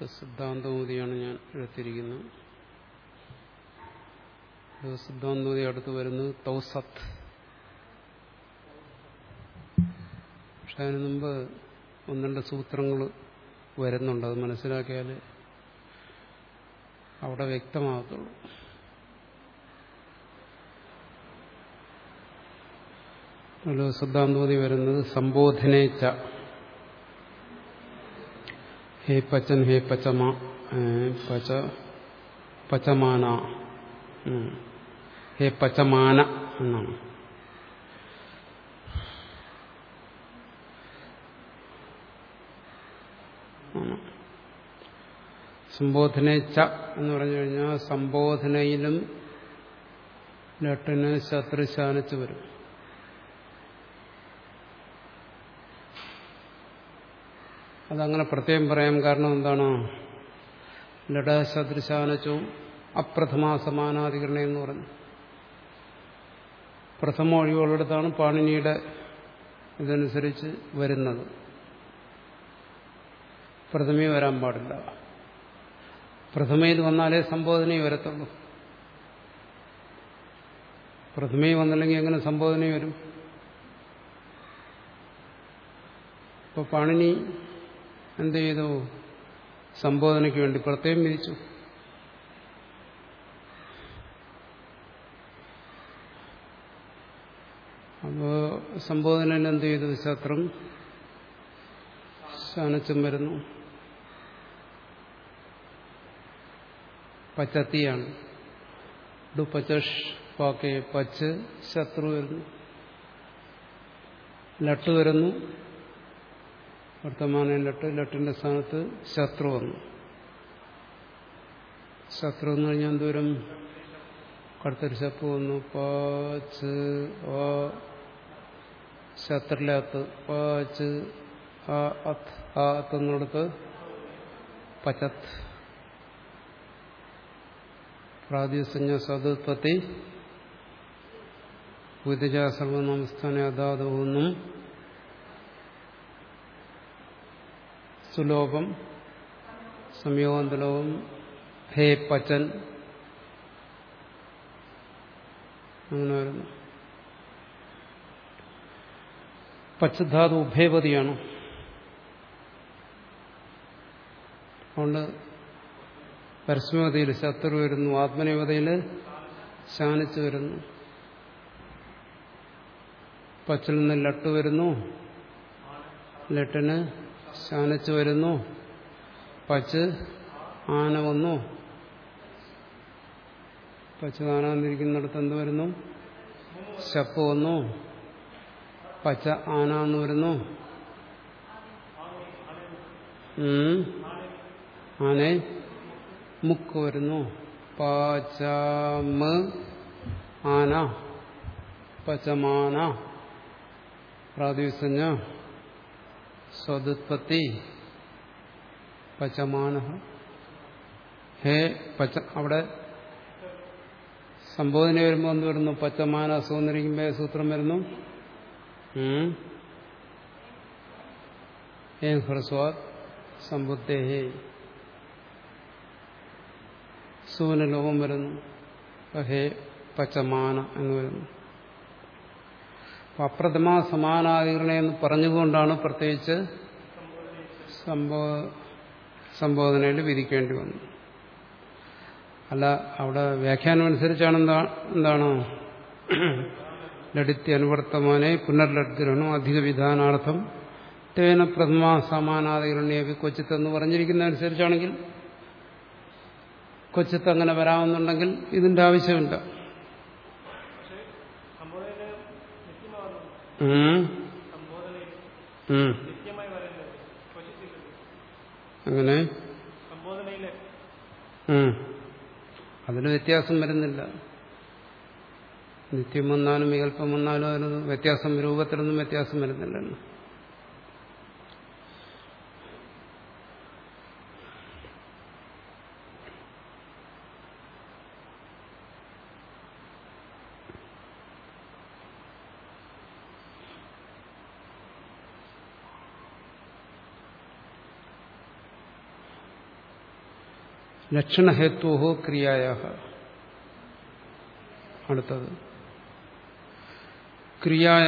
സിദ്ധാന്തമൂതിയാണ് ഞാൻ എടുത്തിരിക്കുന്നത് സിദ്ധാന്തമൂതി അടുത്ത് വരുന്നത് തൗസത്ത് പക്ഷെ അതിനു മുമ്പ് ഒന്ന് രണ്ട് സൂത്രങ്ങൾ വരുന്നുണ്ട് അത് മനസ്സിലാക്കിയാൽ അവിടെ വ്യക്തമാകത്തുള്ളൂ അതിൽ സിദ്ധാന്തമൂതി വരുന്നത് സംബോധനേച്ച ഹേ പച്ചൻ ഹേ പച്ചമാ പച്ച പച്ചമാന ഹേ പച്ചമാന എന്നാണ് സംബോധനേച്ച എന്ന് പറഞ്ഞു കഴിഞ്ഞാൽ സംബോധനയിലും ലട്ടിന് ശത്രുശാനിച്ച് വരും അതങ്ങനെ പ്രത്യേകം പറയാം കാരണം എന്താണ് ലഡശദൃശാനച്ചവും അപ്രഥമാ സമാനാധികരണ എന്ന് പറഞ്ഞു പ്രഥമ ഒഴിവുള്ളിടത്താണ് പാണിനിയുടെ ഇതനുസരിച്ച് വരുന്നത് പ്രഥമയെ വരാൻ പാടില്ല പ്രഥമയിൽ വന്നാലേ സംബോധനയും വരത്തുള്ളൂ പ്രഥമയിൽ വന്നില്ലെങ്കിൽ എങ്ങനെ സംബോധനയും വരും ഇപ്പൊ പാണിനി എന്ത് ചെയ്തു സംബോധനയ്ക്ക് വേണ്ടി പ്രത്യേകം വിധിച്ചു അപ്പോ സംബോധനയിൽ എന്ത് ചെയ്തു ശത്രം ശാനച്ചും വരുന്നു പച്ചത്തിയാണ് ഡു പച്ചഷ് പാക്കെ പച്ച് ശത്രു വരുന്നു ലട്ട് വരുന്നു വർത്തമാനം ലട്ട് ലട്ടിന്റെ സ്ഥാനത്ത് ശത്രു വന്നു ശത്രു എന്ന് കഴിഞ്ഞാൽ എന്തോരം കടുത്തൊരു ശപ്പ് വന്നു പാച്ച് ആ ശത്രുലത്ത് പാച്ച് ആ അത്ത് ആ അത്ത് എന്നിടത്ത് പച്ചത്ത് പ്രാതിസഞ്ജ സതുത്പത്തി വിദിജ സർവനാമസ്ഥാന അതാതവെന്നും സുലോഭം സംയോഗന്തലോകം ഹേ പച്ചൻ അങ്ങനെ വരുന്നു പച്ചധാതു ഉഭയപതിയാണ് അതുകൊണ്ട് പരസ്മവതിയിൽ ശത്രു വരുന്നു ആത്മനേവതയിൽ ശാനിച്ചു വരുന്നു പച്ചിൽ നിന്ന് ലട്ട് വരുന്നു ലട്ടിന് ശാനിച്ചു വരുന്നു പച്ച് ആന വന്നു പച്ച് ആനാന്നിരിക്കുന്നിടത്ത് എന്ത് വരുന്നു ശപ്പ് വന്നു പച്ച ആന എന്ന് വരുന്നു ആനെ മുക്ക് വരുന്നു പച്ചമ ആന പച്ചമാന പ്രാതിസഞ്ജ സ്വതുത്പത്തി പച്ചമാന ഹേ പച്ച അവിടെ സംബോധന വരുമ്പോൾ എന്ത് വരുന്നു പച്ചമാന സൂന്നിരിക്കുമ്പോ സൂത്രം വരുന്നു ഏ ഹ്രസ്വാദ് സമ്പുദ്ധേ സൂന ലോകം വരുന്നു ഹേ പച്ചമാന എന്ന് വരുന്നു അപ്രഥമ സമാനാധികരണ എന്ന് പറഞ്ഞുകൊണ്ടാണ് പ്രത്യേകിച്ച് സംബോധനയിൽ വിധിക്കേണ്ടി വന്നത് അല്ല അവിടെ വ്യാഖ്യാനം അനുസരിച്ചാണ് എന്താ എന്താണ് ലളിത്യ അനുവർത്തമാനെ പുനർലഡ്ഗ്രഹണം അധിക വിധാനാർത്ഥം തേന പ്രഥമ സമാനാധികരണേവി കൊച്ചിത്ത് എന്ന് പറഞ്ഞിരിക്കുന്ന അനുസരിച്ചാണെങ്കിൽ കൊച്ചിത്ത് അങ്ങനെ വരാമെന്നുണ്ടെങ്കിൽ ഇതിന്റെ ആവശ്യമില്ല അങ്ങനെ അതിന് വ്യത്യാസം വരുന്നില്ല നിത്യം വന്നാലും വികല്പം വന്നാലും അതിന് വ്യത്യാസം രൂപത്തിലൊന്നും വ്യത്യാസം വരുന്നില്ലല്ലോ ലക്ഷണഹേത്വോ ക്രിയായ അടുത്തത് ക്രിയായ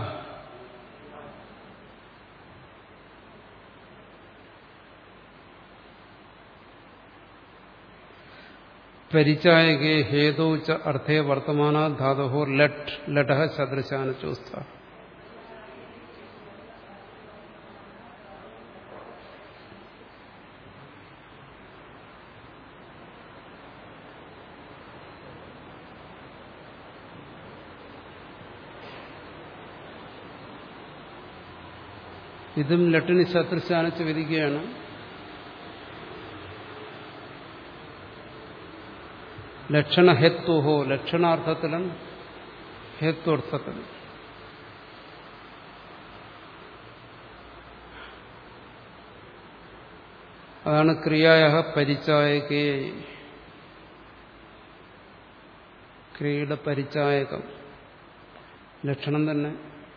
പരിചായകേ ഹേതോ ച അർത്ഥേ വർത്തമാന ധാതോ ലട്ട് ലട സദൃശാന ചോസ്ഥ ഇതും ലട്ടിന് ശത്രുസ്ഥാനത്ത് വിധിക്കുകയാണ് ലക്ഷണഹേത്വഹോ ലക്ഷണാർത്ഥത്തിലും ഹേത്വർത്ഥത്തിലും അതാണ് ക്രിയായ പരിചായകേ ക്രിയയുടെ പരിചായകം ലക്ഷണം തന്നെ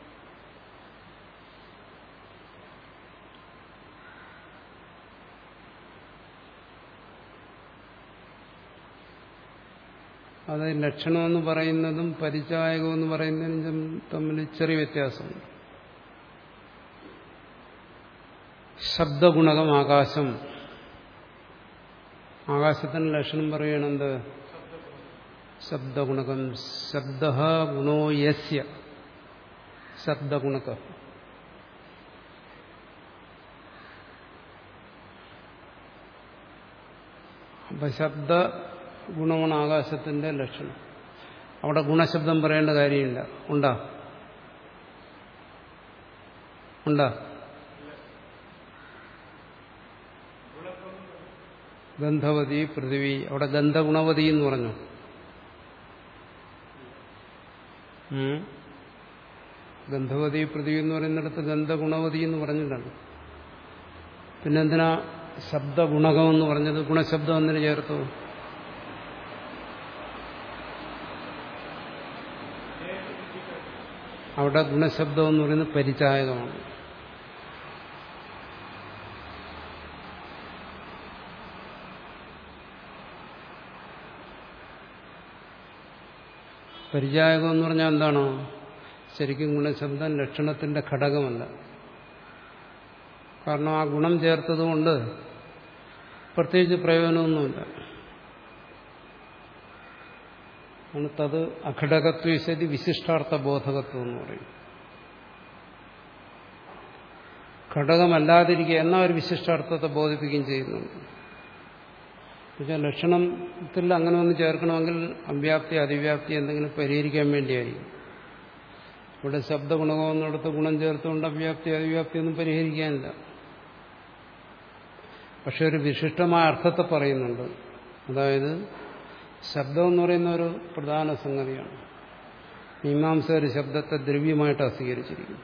അത് ലക്ഷണമെന്ന് പറയുന്നതും പരിചായകം എന്ന് പറയുന്നതും തമ്മിൽ ചെറിയ വ്യത്യാസമുണ്ട് ശബ്ദഗുണകം ആകാശം ആകാശത്തിന് ലക്ഷണം പറയണെന്ത് ശബ്ദഗുണകം ശബ്ദ ഗുണോ യസ്യ ശബ്ദഗുണക അപ്പൊ ശബ്ദ ഗുണമാണ് ആകാശത്തിന്റെ ലക്ഷണം അവിടെ ഗുണശബ്ദം പറയേണ്ട കാര്യമില്ല ഉണ്ടാ ഉണ്ടാ ഗന്ധവതി പൃഥിവി അവിടെ ഗന്ധഗുണവതി എന്ന് പറഞ്ഞു ഗന്ധവതി പൃഥിവി എന്ന് പറയുന്നിടത്ത് ഗന്ധഗുണവതി എന്ന് പറഞ്ഞിട്ടാണ് പിന്നെന്തിനാ ശബ്ദഗുണകം എന്ന് പറഞ്ഞത് ഗുണശബ്ദം എന്തിനു ചേർത്തു അവിടെ ഗുണശബ്ദം എന്ന് പറയുന്നത് പരിചായകമാണ് പരിചായകം എന്ന് പറഞ്ഞാൽ എന്താണോ ശരിക്കും ഗുണശബ്ദം ലക്ഷണത്തിന്റെ ഘടകമല്ല കാരണം ആ ഗുണം ചേർത്തതുകൊണ്ട് പ്രത്യേകിച്ച് പ്രയോജനമൊന്നുമില്ല ആണ് തത് അഘടകത്വശരി വിശിഷ്ടാർത്ഥ ബോധകത്വം എന്ന് പറയും ഘടകമല്ലാതിരിക്കുക എന്നാ ഒരു വിശിഷ്ടാർത്ഥത്തെ ബോധിപ്പിക്കുകയും ചെയ്യുന്നുണ്ട് എന്നുവെച്ചാൽ ലക്ഷണത്തിൽ അങ്ങനെ ഒന്ന് ചേർക്കണമെങ്കിൽ അവ്യാപ്തി അതിവ്യാപ്തി എന്തെങ്കിലും പരിഹരിക്കാൻ വേണ്ടിയായിരിക്കും ഇവിടെ ശബ്ദഗുണകമെന്നിടത്ത് ഗുണം ചേർത്തുകൊണ്ട് അവ്യാപ്തി അതിവ്യാപ്തി ഒന്നും പരിഹരിക്കാനില്ല പക്ഷെ ഒരു വിശിഷ്ടമായ അർത്ഥത്തെ പറയുന്നുണ്ട് അതായത് ശബ്ദം എന്ന് പറയുന്ന ഒരു പ്രധാന സംഗതിയാണ് മീമാംസകർ ശബ്ദത്തെ ദ്രവ്യമായിട്ടാണ് സ്വീകരിച്ചിരിക്കുന്നത്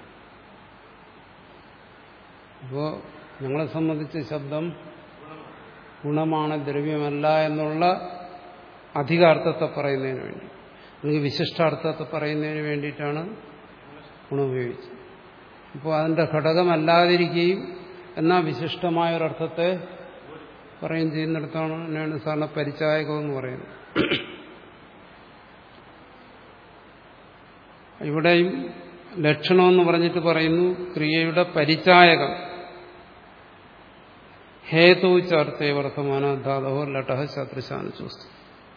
അപ്പോൾ ഞങ്ങളെ സംബന്ധിച്ച് ശബ്ദം ഗുണമാണ് ദ്രവ്യമല്ല എന്നുള്ള അധികാർത്ഥത്തെ പറയുന്നതിന് വേണ്ടി അല്ലെങ്കിൽ വിശിഷ്ടാർത്ഥത്തെ പറയുന്നതിന് വേണ്ടിയിട്ടാണ് ഗുണം ഉപയോഗിച്ചത് അപ്പോൾ അതിൻ്റെ ഘടകമല്ലാതിരിക്കുകയും എന്നാൽ വിശിഷ്ടമായ ഒരർത്ഥത്തെ പറയുകയും ചെയ്യുന്നിടത്താണ് എന്നാണ് സാറിന് പരിചായകം എന്ന് പറയുന്നത് ഇവിടെയും ലക്ഷണമെന്ന് പറഞ്ഞിട്ട് പറയുന്നു ക്രിയയുടെ പരിചായകം ഹേതു ചേർത്തേ വർത്തമാന ധാതോ ലട്ട ശത്രുശാന ചൂസ്തു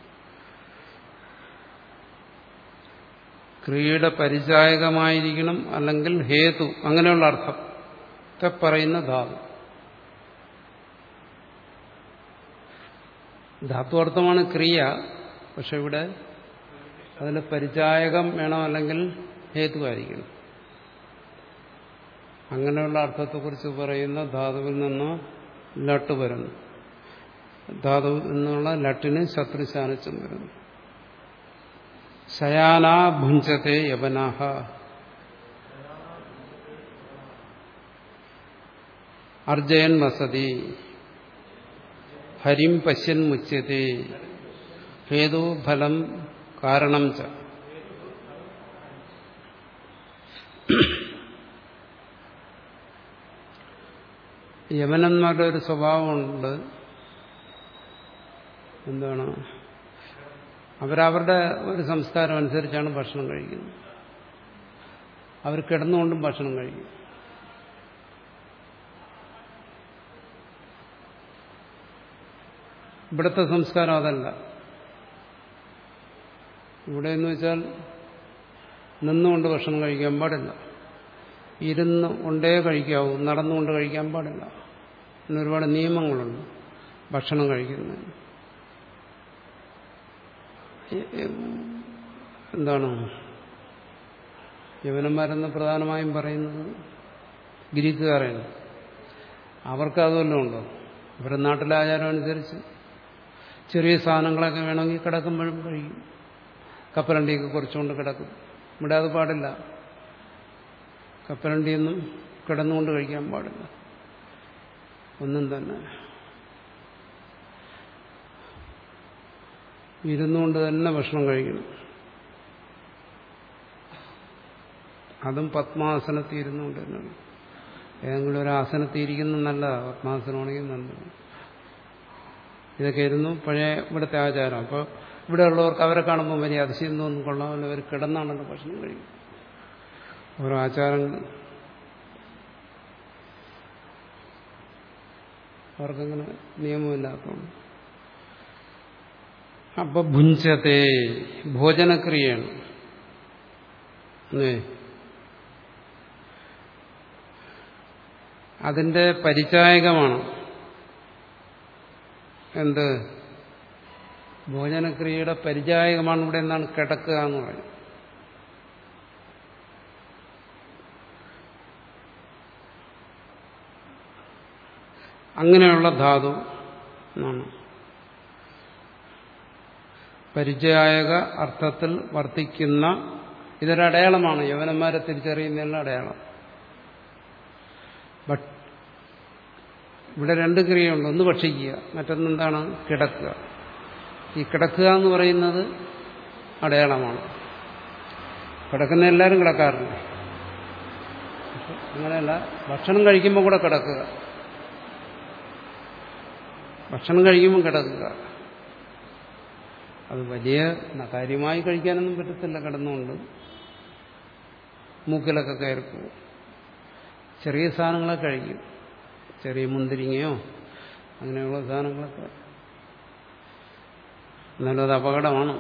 ക്രിയയുടെ പരിചായകമായിരിക്കണം അല്ലെങ്കിൽ ഹേതു അങ്ങനെയുള്ള അർത്ഥത്തെ പറയുന്ന ധാതു ധാത്വർത്ഥമാണ് ക്രിയ പക്ഷെ ഇവിടെ അതിന് പരിചായകം വേണം അല്ലെങ്കിൽ ഹേതുവായിരിക്കണം അങ്ങനെയുള്ള അർത്ഥത്തെക്കുറിച്ച് പറയുന്ന ധാതുവിൽ നിന്ന് ലട്ട് വരുന്നു ധാതു എന്നുള്ള ലട്ടിന് ശത്രുശാനച്ചം വരുന്നു ശയാനാ ഭുഞ്ചത്തെ യവനാഹ അർജയൻ വസതി ഹരിം പശ്യൻ മുച്യത്തെ ഹേതു ഫലം കാരണം ച യമനന്മാരുടെ ഒരു സ്വഭാവമുണ്ട് എന്താണ് അവരവരുടെ ഒരു സംസ്കാരം അനുസരിച്ചാണ് ഭക്ഷണം കഴിക്കുന്നത് അവർ കിടന്നുകൊണ്ടും ഭക്ഷണം കഴിക്കും ഇവിടുത്തെ സംസ്കാരം അതല്ല ഇവിടെ എന്ന് വെച്ചാൽ നിന്നുകൊണ്ട് ഭക്ഷണം കഴിക്കാൻ പാടില്ല ഇരുന്ന് കൊണ്ടേ കഴിക്കാവൂ നടന്നുകൊണ്ട് കഴിക്കാൻ പാടില്ല പിന്നെ ഒരുപാട് നിയമങ്ങളുണ്ട് ഭക്ഷണം കഴിക്കുന്നതിന് എന്താണ് യവനന്മാരെന്ന് പ്രധാനമായും പറയുന്നത് ഗ്രീക്കുകാരാണ് അവർക്ക് അതുമല്ലോ ഉണ്ടോ അവരുടെ നാട്ടിലെ ആചാരം അനുസരിച്ച് ചെറിയ സാധനങ്ങളൊക്കെ വേണമെങ്കിൽ കിടക്കുമ്പോഴും കഴിക്കും കപ്പലണ്ടിയൊക്കെ കുറച്ചുകൊണ്ട് കിടക്കും ഇവിടെ അത് പാടില്ല കപ്പലണ്ടിയൊന്നും കിടന്നുകൊണ്ട് കഴിക്കാൻ പാടില്ല ഒന്നും തന്നെ ഇരുന്നുകൊണ്ട് തന്നെ ഭക്ഷണം കഴിക്കണം അതും പത്മാസനത്തിൽ ഇരുന്നുകൊണ്ട് തന്നെ ഏതെങ്കിലും ഒരു ആസനത്തിൽ ഇരിക്കുന്ന നല്ലതാണ് പത്മാസനമാണെങ്കിൽ നല്ലത് ഇതൊക്കെ ആയിരുന്നു പഴയ ഇവിടുത്തെ ആചാരം അപ്പോൾ ഇവിടെ ഉള്ളവർക്ക് അവരെ കാണുമ്പോൾ വലിയ അതിശയം തോന്നും കൊള്ളാമല്ലോ അവർ കിടന്നാണല്ലോ ഭക്ഷണം കഴിക്കും ഓരോ ആചാരങ്ങൾ അവർക്കങ്ങനെ നിയമമില്ലാത്തതുകൊണ്ട് അപ്പൊ ഭുഞ്ചത്തെ ഭോജനക്രിയയാണ് അതിന്റെ പരിചായകമാണ് എന്ത് ഭോജനക്രിയയുടെ പരിചായകമാണ് ഇവിടെ എന്താണ് കിടക്കുക എന്ന് പറയുന്നത് അങ്ങനെയുള്ള ധാതു എന്നാണ് പരിചയായക അർത്ഥത്തിൽ വർത്തിക്കുന്ന ഇതൊരു അടയാളമാണ് യവനന്മാരെ തിരിച്ചറിയുന്നതിനുള്ള അടയാളം ബട്ട് ഇവിടെ രണ്ട് ക്രിയയുണ്ട് ഒന്ന് ഭക്ഷിക്കുക മറ്റൊന്നെന്താണ് കിടക്കുക ഈ കിടക്കുക എന്ന് പറയുന്നത് അടയാളമാണ് കിടക്കുന്ന എല്ലാവരും കിടക്കാറുണ്ട് അങ്ങനെയല്ല ഭക്ഷണം കഴിക്കുമ്പോൾ കൂടെ കിടക്കുക ഭക്ഷണം കഴിക്കുമ്പോൾ കിടക്കുക അത് വലിയ കാര്യമായി കഴിക്കാനൊന്നും പറ്റത്തില്ല കിടന്നുകൊണ്ട് മൂക്കിലൊക്കെ കയറിപ്പോവും ചെറിയ സാധനങ്ങളൊക്കെ കഴിക്കും ചെറിയ മുന്തിരിങ്ങയോ അങ്ങനെയുള്ള സാധനങ്ങളൊക്കെ എന്നാലും അത് അപകടമാണ്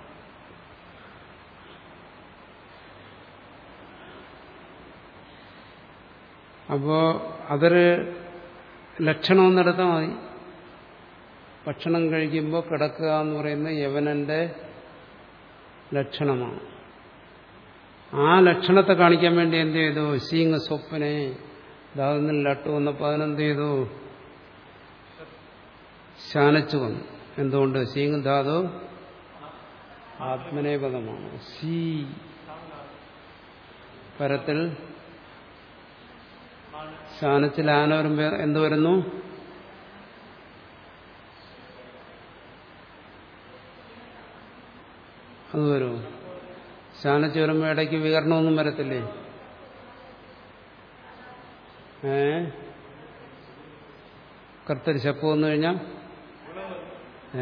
അപ്പോ അതൊരു ലക്ഷണമെന്നെടുത്താൽ മതി ഭക്ഷണം കഴിക്കുമ്പോൾ കിടക്കുക എന്ന് പറയുന്നത് യവനന്റെ ലക്ഷണമാണ് ആ ലക്ഷണത്തെ കാണിക്കാൻ വേണ്ടി എന്ത് ചെയ്തു സീങ്ങ സ്വപ്നെ ധാതുന്നിൽ ലട്ട് വന്നപ്പോൾ അതിനെന്ത് ചെയ്തു ശാനച്ചു വന്നു എന്തുകൊണ്ട് സീങ് ധാതു ആത്മനേപദമാണ് സീ പരത്തിൽ ശാനച്ചിൽ ആന വരുമ്പോ എന്ത് വരുന്നു അത് വരുമോ ശാനച്ച് വരുമ്പോ ഇടയ്ക്ക് വികരണമൊന്നും വരത്തില്ലേ ഏ കർത്തരി ശപ്പ് വന്നു കഴിഞ്ഞാൽ ഏ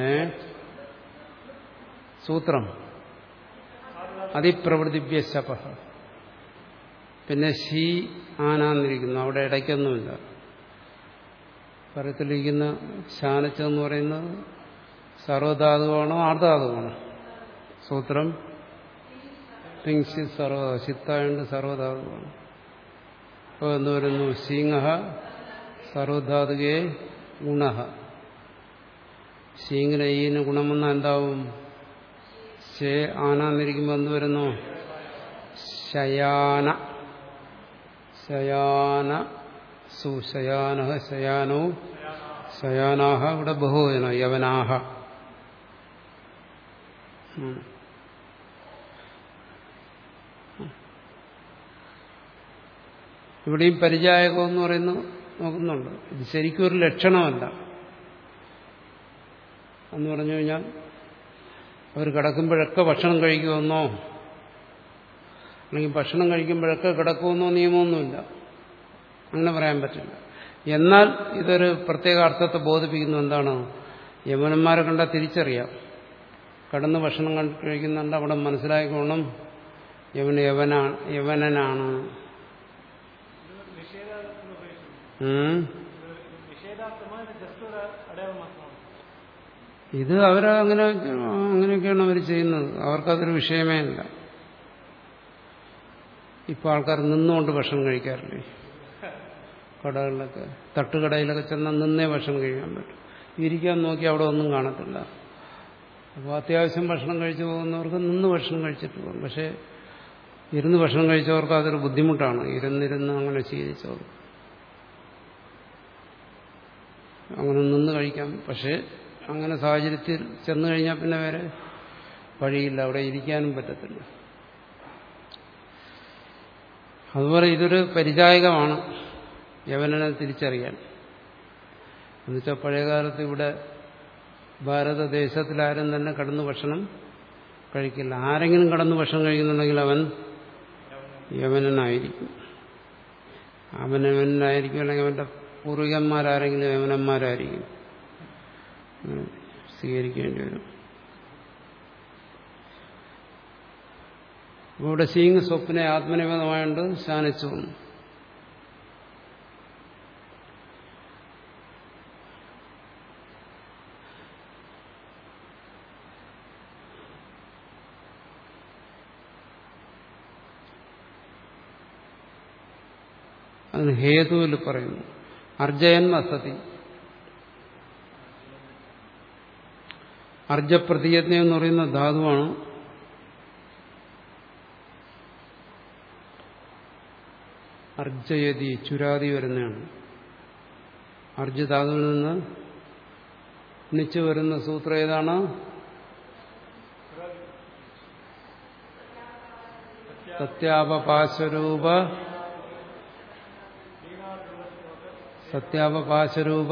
സൂത്രം അതിപ്രവൃത്തിഭ്യ ശപ പിന്നെ ഷീ ആനാന്നിരിക്കുന്നു അവിടെ ഇടയ്ക്കൊന്നുമില്ല പരത്തിലിരിക്കുന്ന ശാനച്ചെന്ന് പറയുന്നത് സർവധാതുവാണോ ആർധാതുവാണോ സൂത്രം തിങ്സി സർവ ചിത്തായുണ്ട് സർവധാതുവാണ് അപ്പോൾ എന്ന് പറയുന്നു സിംഹ സർവധാതുകേ ഗുണ ശീങ്ങിന് ഈന് ഗുണം വന്നാൽ എന്താവും ശേ ആനാന്നിരിക്കുമ്പോൾ എന്ത് വരുന്നു ശയാന ശയാന സുശയാന ശയാനോ ശയാനാഹ ഇവിടെ ബഹുവചന യവനാഹ ഇവിടെയും പരിചായകം എന്ന് പറയുന്നു നോക്കുന്നുണ്ട് ഇത് ശരിക്കും ഒരു ലക്ഷണമല്ല എന്ന് പറഞ്ഞു കഴിഞ്ഞാൽ അവർ കിടക്കുമ്പോഴൊക്കെ ഭക്ഷണം കഴിക്കുമെന്നോ അല്ലെങ്കിൽ ഭക്ഷണം കഴിക്കുമ്പോഴൊക്കെ കിടക്കുമെന്നോ നിയമമൊന്നുമില്ല അങ്ങനെ പറയാൻ പറ്റില്ല എന്നാൽ ഇതൊരു പ്രത്യേക അർത്ഥത്തെ ബോധിപ്പിക്കുന്നു എന്താണ് യവനന്മാരെ കണ്ടാൽ തിരിച്ചറിയാം കടന്ന് ഭക്ഷണം കഴിക്കുന്നുണ്ട് അവിടെ മനസ്സിലായിക്കോണം യവന് യവനാണ് യവനനാണ് ഉം. ഇത് അവര് അങ്ങനെ അങ്ങനെയൊക്കെയാണ് അവർ ചെയ്യുന്നത് അവർക്കതൊരു വിഷയമേ അല്ല ഇപ്പൊ ആൾക്കാർ നിന്നുകൊണ്ട് ഭക്ഷണം കഴിക്കാറില്ലേ കടകളിലൊക്കെ തട്ടുകടയിലൊക്കെ ചെന്നാൽ നിന്നേ ഭക്ഷണം കഴിക്കാൻ പറ്റും ഇരിക്കാൻ നോക്കി അവിടെ ഒന്നും കാണത്തില്ല അപ്പോൾ അത്യാവശ്യം ഭക്ഷണം കഴിച്ചു പോകുന്നവർക്ക് നിന്ന് ഭക്ഷണം കഴിച്ചിട്ട് പോകും പക്ഷേ ഇരുന്ന് ഭക്ഷണം കഴിച്ചവർക്ക് അതൊരു ബുദ്ധിമുട്ടാണ് ഇരുന്നിരുന്ന് അങ്ങനെ ശീലിച്ചവർക്ക് അങ്ങനെ നിന്ന് കഴിക്കാം പക്ഷേ അങ്ങനെ സാഹചര്യത്തിൽ ചെന്നു കഴിഞ്ഞാൽ പിന്നെ വേറെ വഴിയില്ല അവിടെ ഇരിക്കാനും പറ്റത്തില്ല അതുപോലെ ഇതൊരു പരിചായകമാണ് യവനനെ തിരിച്ചറിയാൻ എന്നുവെച്ചാൽ പഴയകാലത്ത് ഇവിടെ ഭാരതദേശത്തിലാരും തന്നെ കടന്നു ഭക്ഷണം കഴിക്കില്ല ആരെങ്കിലും കടന്നു ഭക്ഷണം കഴിക്കുന്നുണ്ടെങ്കിൽ അവൻ യവനനായിരിക്കും അവനവനായിരിക്കും അല്ലെങ്കിൽ അവന്റെ പൂർവികന്മാരാരെങ്കിലും യവനന്മാരായിരിക്കും അങ്ങനെ സ്വീകരിക്കേണ്ടി വരും ഇവിടെ സീങ് സ്വപ്നെ ആത്മനിവേദമായുണ്ട് ശാനിച്ചു വന്നു അതിന് ഹേതുവിൽ പറയുന്നു അർജയൻ അസതി അർജപ്രതിയജ്ഞ എന്ന് പറയുന്ന ധാതുവാണ് അർജയതി ചുരാതി വരുന്നതാണ് അർജധാതുവിൽ നിന്ന് നിച്ചു വരുന്ന സൂത്രം ഏതാണ് സത്യാപപാശരൂപ സത്യാപപാശരൂപ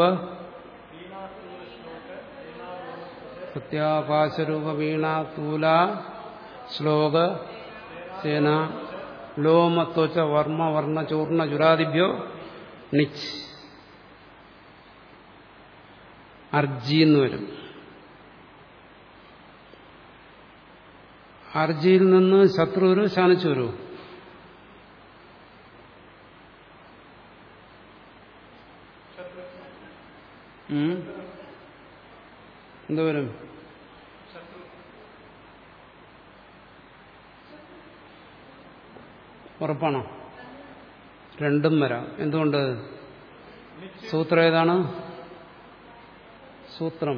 സത്യാപാശരൂപ വീണ തൂല ശ്ലോക സേന ലോമത്വച്ച വർമ്മ വർണ്ണ ചൂർണ ചുരാദിഭ്യോ നിച്ച് അർജി എന്ന് വരും അർജിയിൽ നിന്ന് ശത്രു വരൂ ശാനിച്ചു വരൂ എന്തോരും ഉറപ്പാണോ രണ്ടും വരാം എന്തുകൊണ്ട് സൂത്രം ഏതാണ് സൂത്രം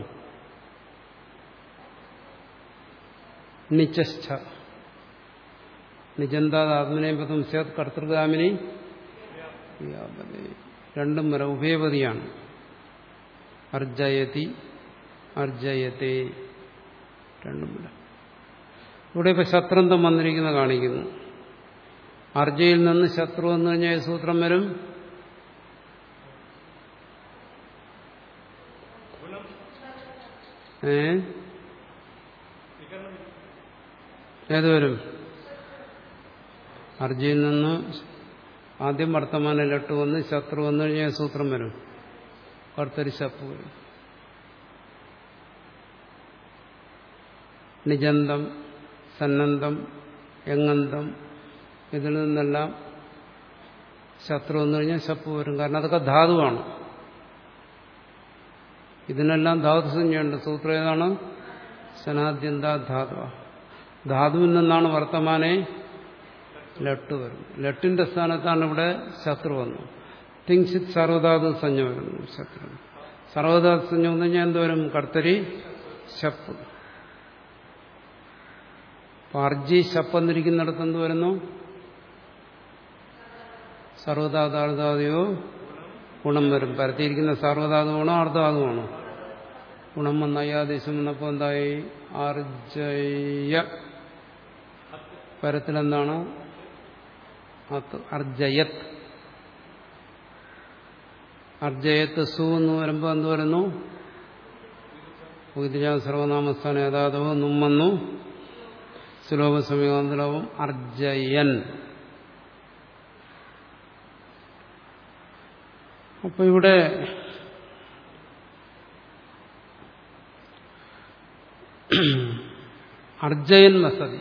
നിശ്ച നിജന്താത്മനെ പദം സ്യാത് കർത്തൃകാമിനി രണ്ടും വരാം ഉഭയപതിയാണ് അർജയതി അർജയത്തെ രണ്ടും വരാം ഇവിടെ ഇപ്പൊ ശത്രന്തം വന്നിരിക്കുന്ന കാണിക്കുന്നു അർജയിൽ നിന്ന് ശത്രു വന്നു കഴിഞ്ഞാൽ സൂത്രം വരും ഏ ഏത് വരും അർജയിൽ നിന്ന് ആദ്യം വർത്തമാന ലട്ട് വന്ന് ശത്രു വന്നു കഴിഞ്ഞാൽ സൂത്രം വരും കർത്തരി ശപ്പ് വരും നിജന്തം സന്നന്തം എങ്ങന്തം ഇതിൽ നിന്നെല്ലാം ശത്രു വന്നു കഴിഞ്ഞാൽ ശപ്പ് വരും കാരണം അതൊക്കെ ധാതുവാണ് ഇതിനെല്ലാം ധാതുസഞ്ജയുണ്ട് സൂത്രം ഏതാണ് സനാദ്യന്ത ധാതു ധാതുവിൽ നിന്നാണ് വർത്തമാനെ ലട്ട് വരുന്നത് ലട്ടിന്റെ സ്ഥാനത്താണ് ഇവിടെ ശത്രു വന്നു തിങ്സിത് സർവധാതു സഞ്ജ വരുന്നു ശത്രു സർവധാതു സഞ്ജ വന്നു കഴിഞ്ഞാൽ എന്തുവരും കർത്തരി ശപ്പ് അർജി ശപ്പ് എന്നിരിക്കുന്നിടത്ത് എന്ത് വരുന്നു സർവധാതാധാതയോ ഗുണം വരും പരത്തിയിരിക്കുന്ന സർവധാതുവാണോ അർദ്ധാതുവാണോ ഗുണം വന്ന അയ്യാദേശം വന്നപ്പോൾ എന്തായി അർജയ പരത്തിലെന്താണ് അർജയത് അർജയത്ത് സു എന്ന് വരുമ്പോൾ എന്ത് വരുന്നു ഉദിജ സർവനാമസ്ഥാന യഥാതവും നുമ്മന്നു സുലോഭ സമീകാന്തരവും അർജയൻ അപ്പൊ ഇവിടെ അർജയൻ വസതി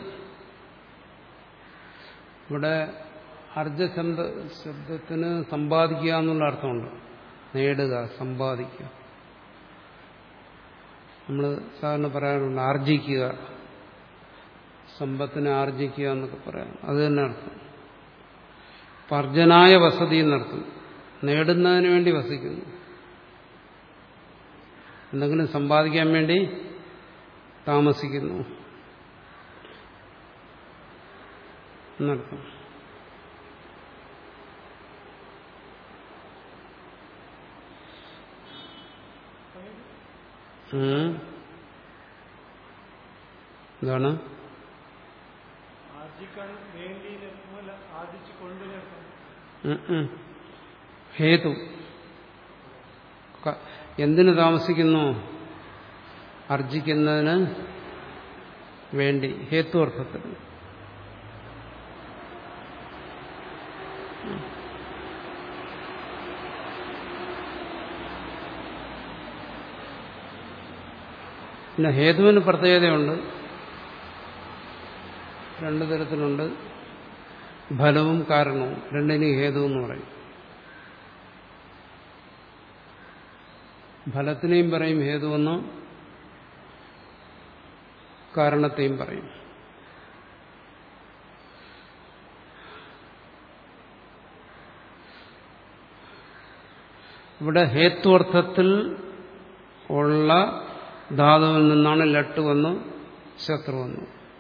ഇവിടെ അർജ ശബ്ദ ശബ്ദത്തിന് സമ്പാദിക്കുക എന്നുള്ള അർത്ഥമുണ്ട് നേടുക സമ്പാദിക്കുക നമ്മൾ സാധാരണ പറയാറുണ്ട് ആർജിക്കുക സമ്പത്തിനെ ആർജിക്കുക എന്നൊക്കെ പറയാം അത് തന്നെ അർത്ഥം പർജനായ വസതി എന്നർത്ഥം നേടുന്നതിന് വേണ്ടി വസിക്കുന്നു എന്തെങ്കിലും സമ്പാദിക്കാൻ വേണ്ടി താമസിക്കുന്നു എന്നർത്ഥം ഉം. എന്താണ് ആർജിക്കാൻ വേണ്ടി നിർമ്മല ആർജിച്ചു കൊണ്ട് നിർത്തും ഉം ഉം. ഹേതു ക- എന്തിനു താമസിക്കുന്നു അർജിക്കുന്നതിന് വേണ്ടി ഹേതു അർത്ഥത്തിൽ പിന്നെ ഹേതുവിന് പ്രത്യേകതയുണ്ട് രണ്ടു തരത്തിലുണ്ട് ഫലവും കാരണവും രണ്ടിനും ഹേതു എന്ന് പറയും ഫലത്തിനെയും പറയും ഹേതുവെന്ന് കാരണത്തെയും പറയും ഇവിടെ ഹേത്വർത്ഥത്തിൽ ഉള്ള ധാതുവിൽ നിന്നാണ് ലട്ട് വന്ന് ശത്രു വന്നു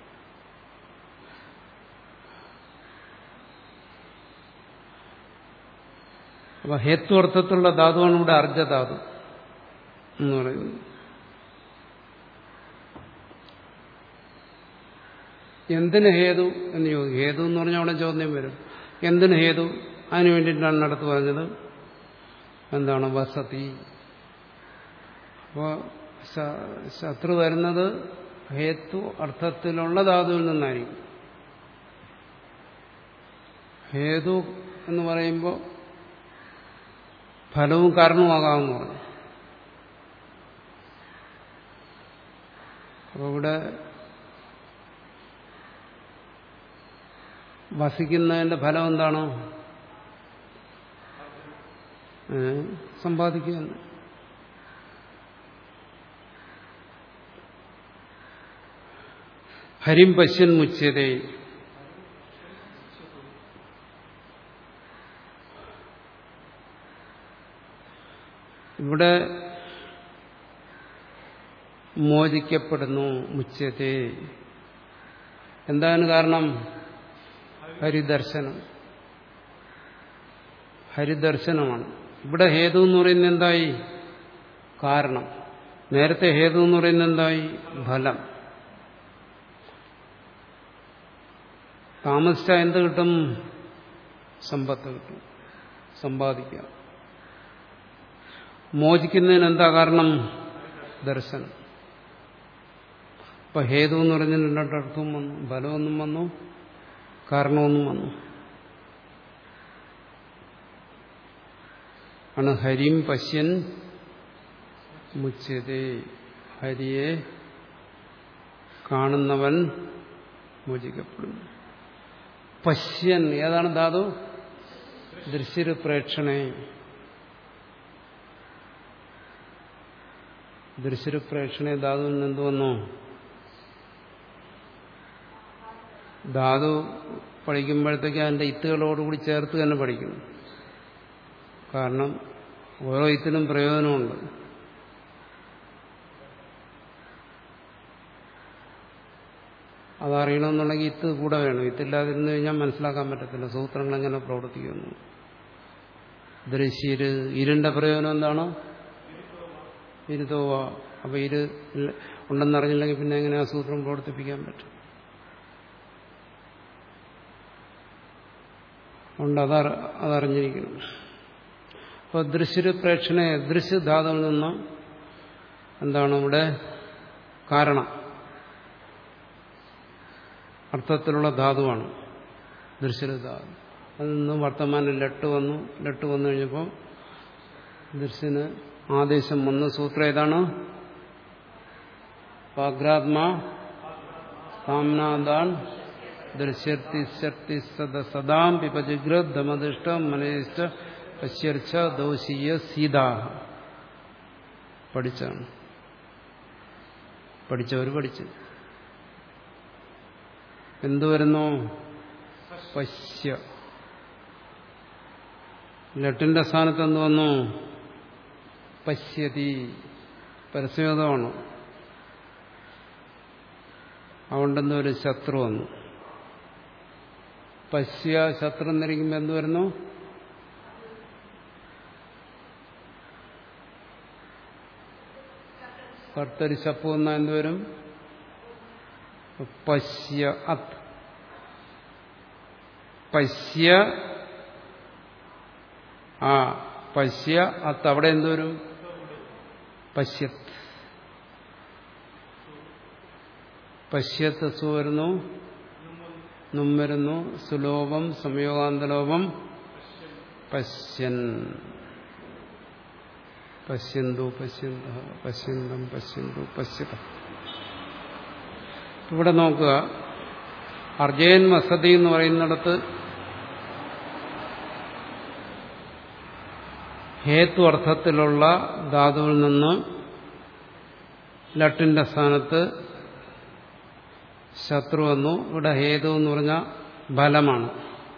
അപ്പൊ ഹേത്വർത്ഥത്തിലുള്ള ധാതുവാണ് ഇവിടെ അർജധാതു എന്ന് പറയുന്നത് എന്തിന് ഹേതു എന്ന് ചോദിക്കും ഹേതു എന്ന് പറഞ്ഞാൽ അവിടെ ചോദ്യം വരും എന്തിന് ഹേതു അതിനു വേണ്ടിയിട്ടാണ് അടുത്ത് പറഞ്ഞത് എന്താണ് വസതി അപ്പോൾ ശത്രു വരുന്നത് ഹേതു അർത്ഥത്തിലുള്ള ധാതുവിൽ നിന്നായിരിക്കും ഹേതു എന്ന് പറയുമ്പോൾ ഫലവും കാരണവുമാകാമെന്ന് പറഞ്ഞു അപ്പോൾ ഇവിടെ വസിക്കുന്നതിന്റെ ഫലം എന്താണ് ഏ? സമ്പാദിക്കുക എന്ന്. ഹരിം പശ്യൻ മുച്യതേ ഇവിടെ മോചിക്കപ്പെടുന്നു മുച്യത്തെ എന്താണ് കാരണം ഹരിദർശനം ഹരിദർശനമാണ് ഇവിടെ ഹേതു എന്ന് പറയുന്നത് എന്തായി കാരണം നേരത്തെ ഹേതു എന്ന് പറയുന്നത് എന്തായി ഫലം താമസിച്ചാൽ എന്ത് കിട്ടും സമ്പത്ത് കിട്ടും സമ്പാദിക്കാം മോചിക്കുന്നതിന് എന്താ കാരണം ദർശനം ഇപ്പൊ ഹേതു എന്ന് പറഞ്ഞതിന് രണ്ടർത്ഥവും വന്നു ഫലമൊന്നും വന്നു കാരണമൊന്നും വന്നു ആണ് ഹരിം പശ്യൻ മുച്യതേ ഹരിയെ കാണുന്നവൻ മോചിക്കപ്പെടുന്നു പശ്യൻ ഏതാണ് ധാതു ദൃശ്യര് പ്രേക്ഷണേ ദൃശ്യര് പ്രേക്ഷണേ ധാതുവിൽ നിന്ന് എന്ത് വന്നു ധാതു പഠിക്കുമ്പോഴത്തേക്ക് അതിന്റെ ഇത്തുകളോടുകൂടി ചേർത്ത് തന്നെ പഠിക്കണം കാരണം ഓരോ ഇത്തിനും പ്രയോജനമുണ്ട് അതറിയണമെന്നുണ്ടെങ്കിൽ ഇത്ത് കൂടെ വേണം ഇത്തില്ലാതിരുന്നു കഴിഞ്ഞാൽ മനസ്സിലാക്കാൻ പറ്റത്തില്ല സൂത്രങ്ങൾ എങ്ങനെ പ്രവർത്തിക്കുന്നു ദൃശ്യര് ഇരുണ്ട പ്രയോജനം എന്താണ് ഇരുതോവ അപ്പൊ ഇരു ഉണ്ടെന്നറിഞ്ഞില്ലെങ്കിൽ പിന്നെ എങ്ങനെ ആ സൂത്രം പ്രവർത്തിപ്പിക്കാൻ പറ്റും അതുകൊണ്ട് അത അതറിഞ്ഞിരിക്കണം അപ്പോൾ ദൃശ്യ പ്രേക്ഷണ ദൃശ്യധാതുവിൽ നിന്ന് എന്താണ് ഇവിടെ കാരണം അർത്ഥത്തിലുള്ള ധാതുവാണ് ദൃശ്യധാതു അതിൽ നിന്ന് വർത്തമാനം ലട്ട് വന്നു ലട്ട് വന്നു കഴിഞ്ഞപ്പോൾ ദൃശ്യന് ആദേശം വന്ന സൂത്രം ഏതാണ് വാഗ്രാത്മാ സാമ്നാദാൻ ദൃശ്യത്തി ശക്തി സദ സദാം പിപജിഗ്രമദിഷ്ടം മനയിച്ച പശ്യർച്ച ദോഷീയ സീതാ പഠിച്ചാണ് പഠിച്ചവർ പഠിച്ചു എന്തു വരുന്നു പശ്യ ലട്ടിന്റെ സ്ഥാനത്ത് എന്ത് വന്നു പശ്യതി പരസ്യതമാണ് അതുകൊണ്ടെന്തോ ഒരു ശത്രു വന്നു പശ്യ ശത്രു എന്നിരിക്കുമ്പോൾ എന്ത് വരുന്നു കർത്തരി ശപ്പു എന്ന എന്തുവരും പശ്യ അത് പശ്യ ആ പശ്യ അത്ത് അവിടെ എന്തോരും പശ്യത്ത് പശ്യത്ത് സു വരുന്നു നും വരുന്നു സുലോഭം സംയോഗാന്തലോപം പശ്യൻ പശ്യന്തു പശ്യന്ത പശ്യന്തം പശ്യന്തു പശ്യത ഇവിടെ നോക്കുക അർജയൻ വസതി എന്ന് പറയുന്നിടത്ത് ഹേതു അർത്ഥത്തിലുള്ള ധാതുവിൽ നിന്ന് ലട്ടിന്റെ സ്ഥാനത്ത് ശത്രു വന്നു ഇവിടെ ഹേതു എന്ന് പറഞ്ഞാൽ ഫലമാണ്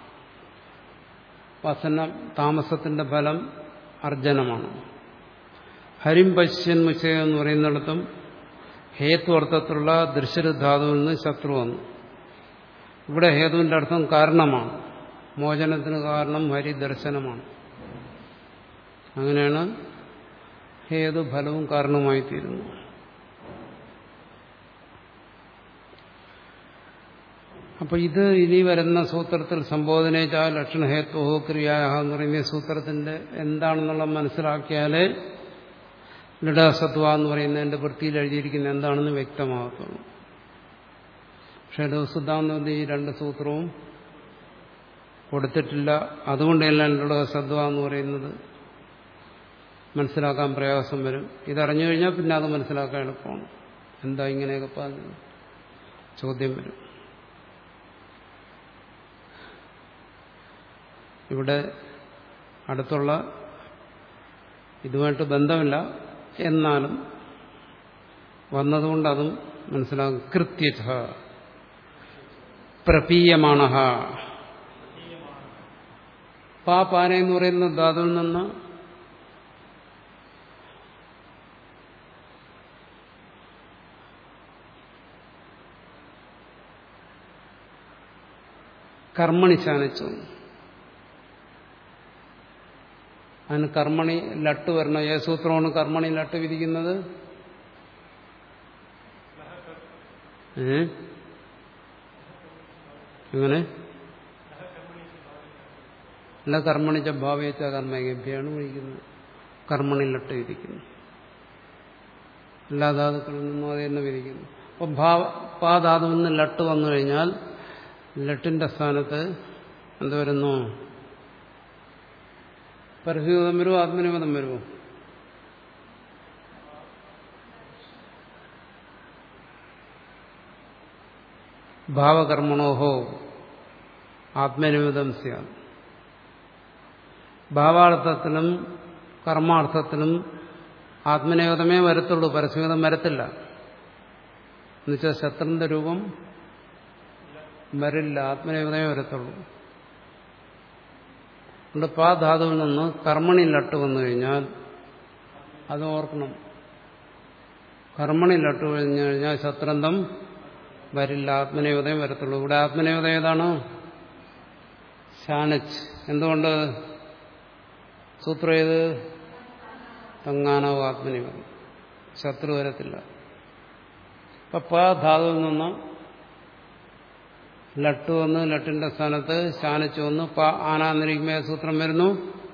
വസനം താമസത്തിന്റെ ഫലം അർജനമാണ് ഹരിം പശ്യൻ മുച്ചയം എന്ന് പറയുന്നിടത്തും ഹേതു അർത്ഥത്തിലുള്ള ദൃശ്യധാതുവിൽ നിന്ന് ശത്രു വന്നു ഇവിടെ ഹേതുവിന്റെ അർത്ഥം കാരണമാണ് മോചനത്തിന് കാരണം ഹരി ദർശനമാണ് അങ്ങനെയാണ് ഹേതു ഫലവും കാരണമായി തീരുന്നു അപ്പൊ ഇത് ഇനി വരുന്ന സൂത്രത്തിൽ സംബോധനയിച്ച ലക്ഷണഹേത്വോ ക്രിയായ എന്ന് പറയുന്ന സൂത്രത്തിന്റെ എന്താണെന്നുള്ള മനസ്സിലാക്കിയാലേ ലഡാസത്വ എന്ന് പറയുന്നതിന്റെ വൃത്തിയിൽ എഴുതിയിരിക്കുന്ന എന്താണെന്ന് വ്യക്തമാകത്തുള്ളൂ പക്ഷെ ലഘുസുദ്ധാന്തം ഈ രണ്ട് സൂത്രവും കൊടുത്തിട്ടില്ല അതുകൊണ്ടെല്ലാം ലഡസത്വ എന്ന് പറയുന്നത് മനസ്സിലാക്കാൻ പ്രയാസം വരും ഇതറിഞ്ഞു കഴിഞ്ഞാൽ പിന്നെ അത് മനസ്സിലാക്കാൻ എളുപ്പമാണ് എന്താ ഇങ്ങനെയൊക്കെ പറഞ്ഞു ചോദ്യം വരും ഇവിടെ അടുത്തുള്ള ഇതുമായിട്ട് ബന്ധമില്ല എന്നാലും വന്നതുകൊണ്ട് അതും മനസ്സിലാകും കൃത്യ പ്രപീയമാണ പാ പാന എന്ന് പറയുന്ന ധാതുവിൽ നിന്ന് കർമ്മണി ശാനിച്ചു അതിന് കർമ്മണി ലട്ട് വരണം ഏ സൂത്രമാണ് കർമ്മണി ലട്ട് വിധിക്കുന്നത് ഏ എങ്ങനെ അല്ല കർമ്മണിച്ച ഭാവേച്ച കർമ്മഗഭ്യാണ് വിളിക്കുന്നത് കർമ്മണി ലട്ട് വിധിക്കുന്നു എല്ലാ ധാതുക്കളിൽ നിന്നും അത് തന്നെ വിധിക്കുന്നു അപ്പൊ ഭാവ പാധാതുവിൽ നിന്ന് ലട്ട് വന്നു കഴിഞ്ഞാൽ ലട്ടിന്റെ സ്ഥാനത്ത് എന്ത് വരുന്നു പരസ്യതം വരുമോ ആത്മനിപദം വരുമോ ഭാവകർമ്മണോഹോ ആത്മനിമിതം സ്യാം ഭാവാർത്ഥത്തിലും കർമാർത്ഥത്തിലും ആത്മനിയോഗതമേ വരത്തുള്ളൂ പരസ്യമിതം വരത്തില്ല എന്നുവെച്ചാൽ ശത്രുന്റെ രൂപം വരില്ല ആത്മനിയോഗതമേ വരത്തുള്ളൂ അതുകൊണ്ട് പാ ധാതുവിൽ നിന്ന് കർമ്മണി ലട്ട് വന്നു കഴിഞ്ഞാൽ അത് ഓർക്കണം കർമ്മണി ലട്ട് കഴിഞ്ഞു കഴിഞ്ഞാൽ ശത്രന്തം വരില്ല ആത്മനയോദയം വരത്തുള്ളൂ ഇവിടെ ആത്മനയോദയം ഏതാണ് ശാനച്ച് എന്തുകൊണ്ട് സൂത്രം ഏത് തങ്ങാനോ ആത്മനിയോഗം ശത്രു വരത്തില്ല അപ്പൊ പ ധാതുവിൽ നിന്ന് ലട്ട് വന്ന് ലട്ടിന്റെ സ്ഥാനത്ത് ശാനിച്ചു വന്ന് പ ആനാന്നിരിക്കുമ്പോ സൂത്രം വരുന്നു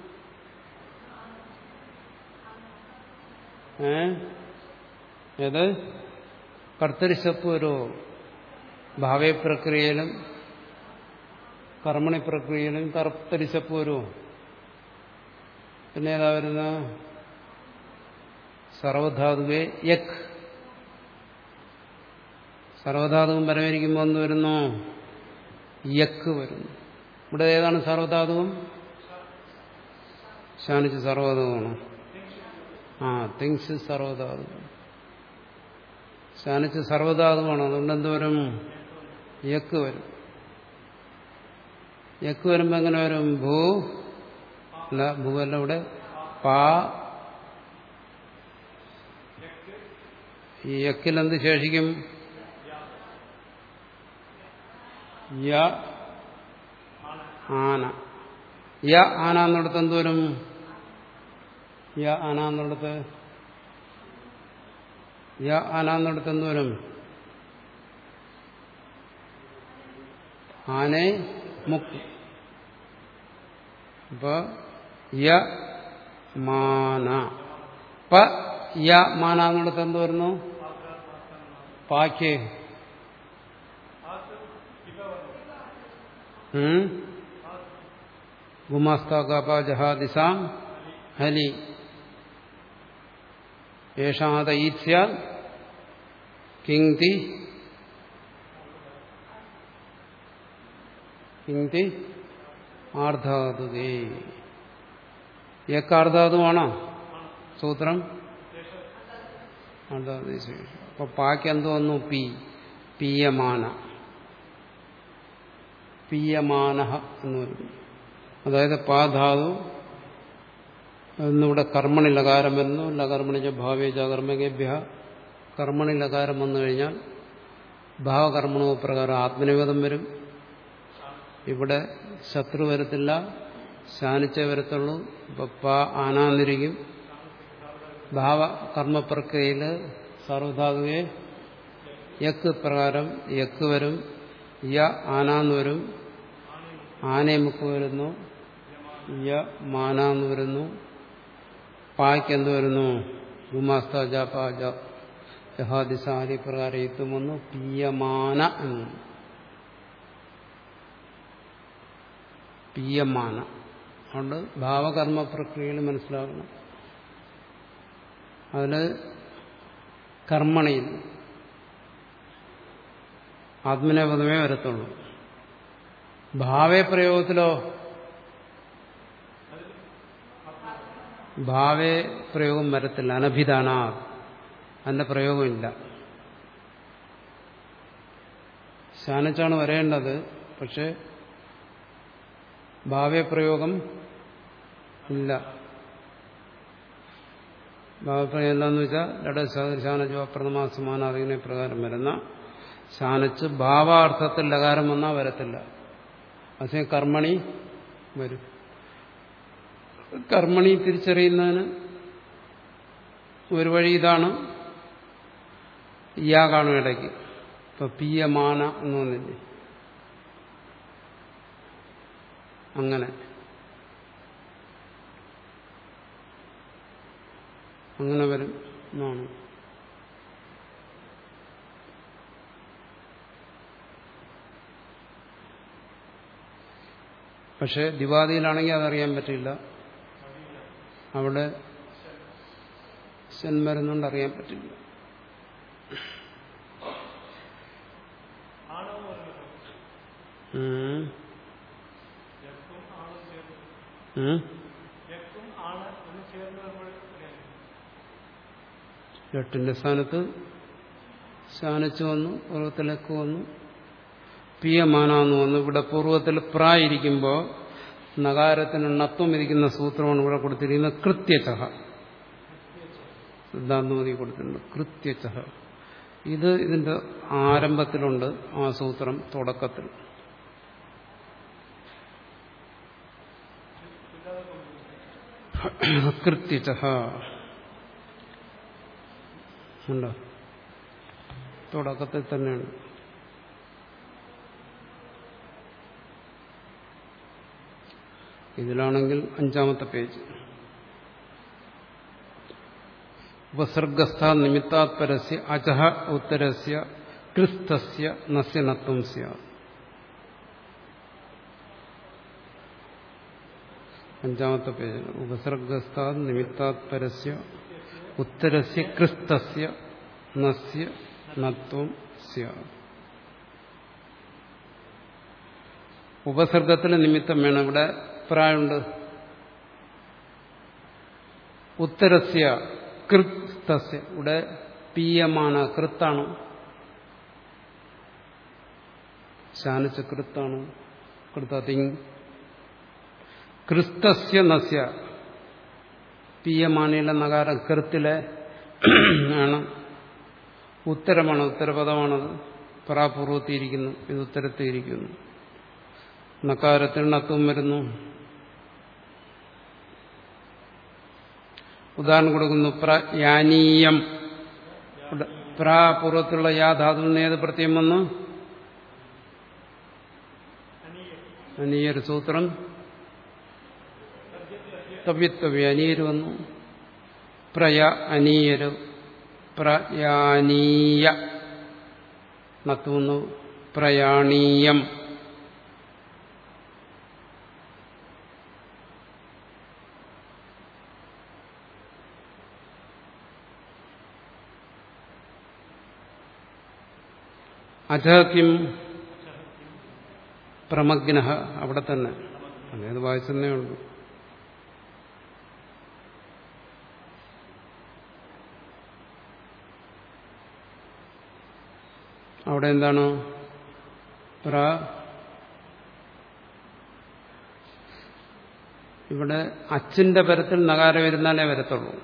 ഏ ഏത് കർത്തരിശപ്പ് ഒരു ഭാവേ പ്രക്രിയയിലും കർമ്മണി പ്രക്രിയയിലും കർത്തരിശപ്പ് വരുമോ പിന്നെ ഏതാ വരുന്ന സർവധാതുവേ യക് സർവധാതുവും പരമരിക്കുമ്പോൾ എന്ത് വരുന്നു യക്ക് വരുന്നു ഇവിടെ ഏതാണ് സർവധാതുവും ശാനിച്ച് സർവധാതുവാണ് ആ തിങ്സ് സർവധാതു ശാനിച്ച് സർവധാതുവാണ് അതുകൊണ്ട് എന്ത് വരും യക്ക് വരും യക്ക് വരുമ്പോ എങ്ങനെ വരും ഭൂ അല്ല ഭൂവല്ല ഇവിടെ പാ ഈ യക്കിൽ എന്ത് ശേഷിക്കും യ ആന യ ആന എന്നിടത്ത് എന്ത് വരും യ ആന എന്നിടത്ത് യ ആന എന്നിടത്ത് എന്ത് വരും ആനെ മുക്ക് അപ്പൊ യ മാന പ യ മാന എന്നിടത്ത് എന്ത് വരുന്നു പാക്ക് ഗുമാസ്താകാപാജഹാദിസാം ഹലി യേഷാത ഈത്സ്യാൽ കിങ്തി കിങ്തി ആർദ്ധാതുകേ ഏക്കാർദ്ധാതുവാണോ സൂത്രം ആർദ്ധാതു അപ്പൊ പാക്ക് എന്ത് വന്നു പി പീയമാന പീയമാനഹ എന്ന് പറയുന്നു അതായത് പാധാതു എന്നിവിടെ കർമ്മണി ലകാരം വരുന്നു ലകർമ്മണിച്ച ഭാവേജ കർമ്മകേഭ്യ കർമ്മണി ലകാരം വന്നു കഴിഞ്ഞാൽ ഭാവകർമ്മണോ പ്രകാരം ആത്മനിവേദം വരും ഇവിടെ ശത്രു വരത്തില്ല ശാനിച്ചേ വരത്തുള്ളൂ ഇപ്പൊ പ ആനാന്നിരിക്കും ഭാവകർമ്മപ്രക്രിയയിൽ സർവധാതുവെ യക്ക് പ്രകാരം യക്ക് വരും യ ആനാന്ന് വരും ആനയമുക്ക് വരുന്നു യ മാനാന്ന് വരുന്നു പായ്ക്ക് എന്ത് വരുന്നു ഗുമാസ്ത ജാപ ജഹാദിസാരി പ്രകാരം എത്തും വന്നു പിയമാന എന്ന് പിയമാന അതുകൊണ്ട് ഭാവകർമ്മ പ്രക്രിയയിൽ മനസ്സിലാക്കണം അതിൽ കർമ്മണിയിൽ ആത്മനേപദമേ വരത്തുള്ളൂ ഭാവേ പ്രയോഗത്തിലോ ഭാവേ പ്രയോഗം വരത്തില്ല അനഭിധാന അതിന്റെ പ്രയോഗമില്ല ശാനിച്ചാണ് വരേണ്ടത് പക്ഷെ ഭാവേ പ്രയോഗം ഇല്ല ഭാവപ്രയോഗം എന്താന്ന് വെച്ചാൽ ലഡശാനജോ പ്രഥമാസമാന അതിനെ പ്രകാരം വരുന്ന ശാനിച്ച് ഭാവാർത്ഥത്തിൽ ലകാരം വന്നാൽ വരത്തില്ല പക്ഷേ കർമ്മണി വരും കർമ്മണി തിരിച്ചറിയുന്നതിന് ഒരു വഴി ഇതാണ് യാ കാണും ഇടയ്ക്ക് ഇപ്പൊ പിയമാന എന്ന് വന്നില്ലേ അങ്ങനെ അങ്ങനെ വരും എന്നാണ് പക്ഷെ ദിവാദിയിലാണെങ്കിൽ അതറിയാൻ പറ്റില്ല അവിടെ ശൻ വരുന്നുണ്ട് അറിയാൻ പറ്റില്ല ഉം. ഉം. എട്ടിന്റെ സ്ഥാനത്ത് ശാനിച്ചു വന്നു പൂർവ്വത്തിലേക്ക് വന്നു പിയമാനാന്ന് വന്നു ഇവിടെ പൂർവ്വത്തിൽ പ്രായിരിക്കുമ്പോൾ നഗാരത്തിന് ണത്വം ഇരിക്കുന്ന സൂത്രമാണ് ഇവിടെ കൊടുത്തിരിക്കുന്നത് കൃത്യചഹ സിദ്ധാന്തമതി കൊടുത്തിട്ടുണ്ട് കൃത്യചഹ ഇത് ഇതിന്റെ ആരംഭത്തിലുണ്ട് ആ സൂത്രം തുടക്കത്തിൽ കൃത്യചഹ ഉണ്ടോ തുടക്കത്തിൽ തന്നെയാണ് ഇതിലാണെങ്കിൽ അഞ്ചാമത്തെ പേജ് ഉപസർഗസ്ഥ നിമിത്താത് പരസ്യ അചഹ ഉത്തരസ്യ ക്രിസ്തസ്യ നസ്യ നത്വം സ്യാത് അഞ്ചാമത്തെ പേജ് ഉപസർഗസ്ഥ നിമിത്താത് പരസ്യ ഉത്തരസ്യ ക്രിസ്തസ്യ നസ്യ നത്വം സ്യ ഉപസർഗത്തിന് നിമിത്തം വേണം ഇവിടെ പ്രായുണ്ട് ഉത്തരസ്യ കൃത്തസ്യ ഇവിടെ പീയമാണ് കൃത്താണ് ശാനിച്ച കൃത്താണ് കൃതതിങ് ക്രിസ്തസ്യ നസ്യ പീയമാനയിലെ നഗാരം കൃത്തിലെ ആണ് ഉത്തരമാണ് ഉത്തരപദമാണത് പറാപൂർവത്തിയിരിക്കുന്നു ഇത് ഉത്തരത്തിയിരിക്കുന്നു നക്കാരത്തിൽ നത്വം വരുന്നു ഉദാഹരണം കൊടുക്കുന്നു പ്രയാനീയം പ്രാപൂർവത്തിലുള്ള യാ ധാതുവിന് ഏത് പ്രത്യം വന്നു അനീയൊരു സൂത്രം തവ്യത്തവ്യ അനീയര് വന്നു പ്രയ അനീയര് പ്രയാനീയ നത്തുവന്നു പ്രയാണീയം അജഹ്യം പ്രമഗ്ന അവിടെ തന്നെ അതേത് വായിച്ചെന്നേ ഉള്ളൂ അവിടെ എന്താണ് പ്ര ഇവിടെ അച്ചിന്റെ പരത്തിൽ നകാരം വരുന്നാലേ വരത്തുള്ളൂ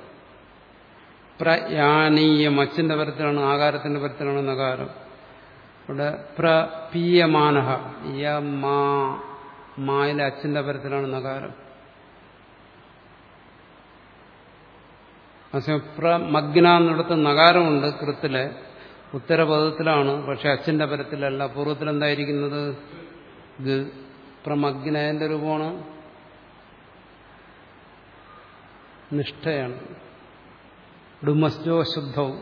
പ്രയാനീയം അച്ചിന്റെ പരത്തിലാണ് ആകാരത്തിന്റെ പരത്തിലാണ് നകാരം ഇവിടെ പ്രപീയമാനഹ യ മാ മായിലെ അച്ചിന്റെ പരത്തിലാണ് നകാരം അതേസമയം പ്രമഗ്ന എന്നിടത്ത് നകാരമുണ്ട് കൃത്തിലെ ഉത്തരപദത്തിലാണ് പക്ഷെ അച്ഛന്റെ പരത്തിലല്ല പൂർവ്വത്തിൽ എന്തായിരിക്കുന്നത് ഗ പ്രമഗ്നയന്റെ രൂപമാണ് നിഷ്ഠയാണ് ഡുമസ്ജോ ശുദ്ധവും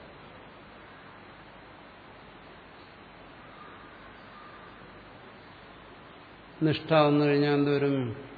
നിഷ്ഠ വന്നു കഴിഞ്ഞാൽ എന്തോരും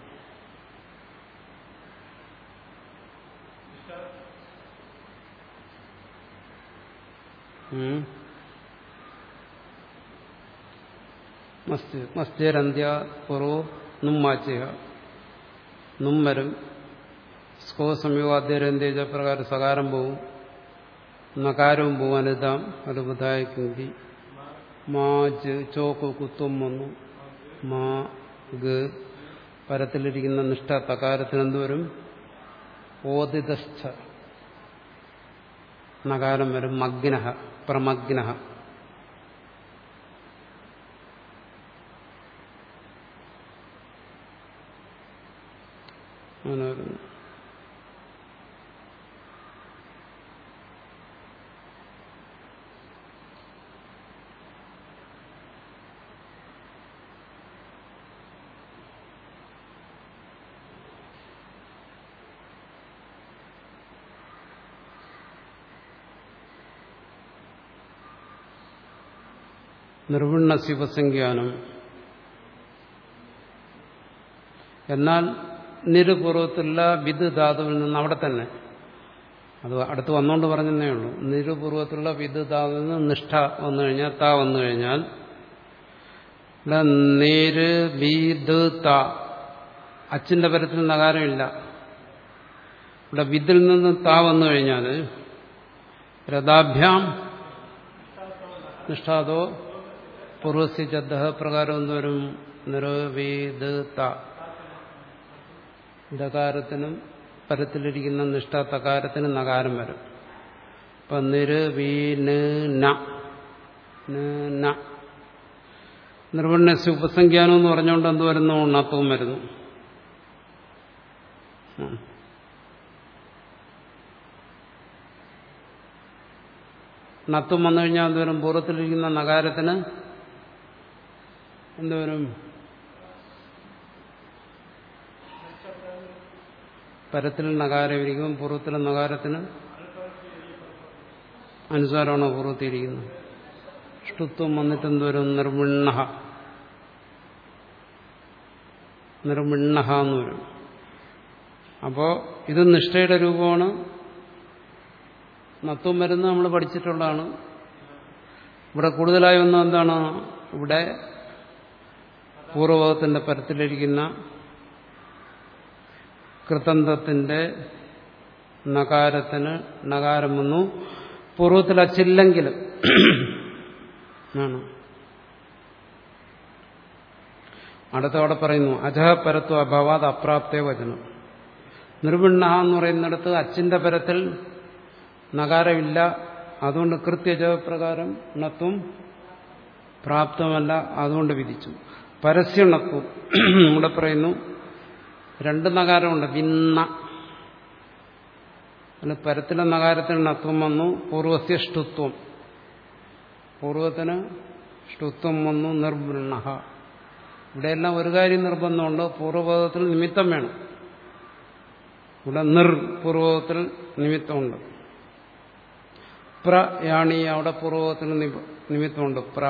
മസ്തിരന്ത്യ പുറോ നും മാച്ചുക നും വരും സ്കോ സംയോഗാദ്യരന്ത്യ പ്രകാരം സകാരം പോവും നകാരവും പോവും അനുതാം അത് ബുധായിക്കുങ്കി മാജ് ചോക്ക് കുത്തും വന്നു മാ ഗ പരത്തിലിരിക്കുന്ന നിഷ്ഠ തകാരത്തിന് എന്തുവരും ഓദിതസ്ഥ നകാരം വരും മഗ്ന പ്രമഗ്ന അങ്ങനെ വരുന്നു നിർവിണ്ണ ശിവസംഖ്യാനം എന്നാൽ നിരുപൂർവത്തിലുള്ള വിദ് ധാതുവിൽ നിന്ന് അവിടെ തന്നെ അത് അടുത്ത് വന്നുകൊണ്ട് പറഞ്ഞതേ ഉള്ളൂ നിരുപൂർവത്തിലുള്ള വിദ് ധാതുവിൽ നിന്ന് നിഷ്ഠ വന്നു കഴിഞ്ഞാൽ താ വന്നു കഴിഞ്ഞാൽ ഇവിടെ നേര് വിദ് ത അച്ചിന്റെ പരത്തിൽ നകാരമില്ല ഇവിടെ വിദിൽ നിന്ന് താ വന്നു കഴിഞ്ഞാൽ രഥാഭ്യാം നിഷ്ഠാതോ പൂർവസ്യ ചദ്ദഹ പ്രകാരം എന്തോരും നിറവേദ ദകാരത്തിനും പരത്തിലിരിക്കുന്ന നിഷ്ഠ തകാരത്തിനും നകാരം വരും അപ്പൊ നിരവീന നിർവണ്ണസ്യ ഉപസംഖ്യാനം എന്ന് പറഞ്ഞുകൊണ്ട് എന്ത് വരുന്നു ഉണ്ണത്വം വരുന്നു നത്വം വന്നു കഴിഞ്ഞാൽ എന്തോരും പൂർവ്വത്തിലിരിക്കുന്ന നകാരത്തിന് എന്തോരും പരത്തിൽ നകാരം ഇരിക്കും പൂർവ്വത്തിലെ നകാരത്തിന് അനുസാരമാണോ പൂർവ്വത്തിയിരിക്കുന്നത് ഷ്ടുത്വം വന്നിട്ട് എന്തോരും നിർവിണ്ണ നിർവിണ്ണ എന്ന് വരും അപ്പോ ഇത് നിഷ്ഠയുടെ രൂപമാണ് നത്വം വരുന്നത് നമ്മൾ പഠിച്ചിട്ടുള്ളതാണ് ഇവിടെ കൂടുതലായി ഒന്നും എന്താണ് ഇവിടെ പൂർവകത്തിന്റെ പരത്തിലിരിക്കുന്ന കൃതന്തത്തിന്റെ നകാരത്തിന് നകാരം വന്നു പൂർവ്വത്തിൽ അച്ചില്ലെങ്കിലും ആണ് അടുത്തവിടെ പറയുന്നു അജഹ പരത്വ അഭാവാത് അപ്രാപ്തേ വചനം നിർവിണ്ണ എന്ന് പറയുന്നിടത്ത് അച്ചിന്റെ പരത്തിൽ നകാരമില്ല അതുകൊണ്ട് കൃത്യജപ്രകാരം ണത്വം പ്രാപ്തമല്ല അതുകൊണ്ട് വിധിച്ചു പരസ്യണത്വം ഇവിടെ പറയുന്നു രണ്ട് നകാരമുണ്ട് ഭിന്ന അതിന് പരത്തിലെ നകാരത്തിന് ണത്വം വന്നു പൂർവസ്യ ഷ്ടുത്വം പൂർവത്തിന് ഷ്ടുത്വം വന്നു നിർവൃണ്ണ ഇവിടെയെല്ലാം ഒരു കാര്യം നിർബന്ധമുണ്ട് പൂർവ്വപദത്തിൽ നിമിത്തം വേണം ഇവിടെ നിർ പൂർവകത്തിൽ നിമിത്തമുണ്ട് പ്ര യാണി അവിടെ പൂർവകത്തിൽ നിമിത്തമുണ്ട് പ്ര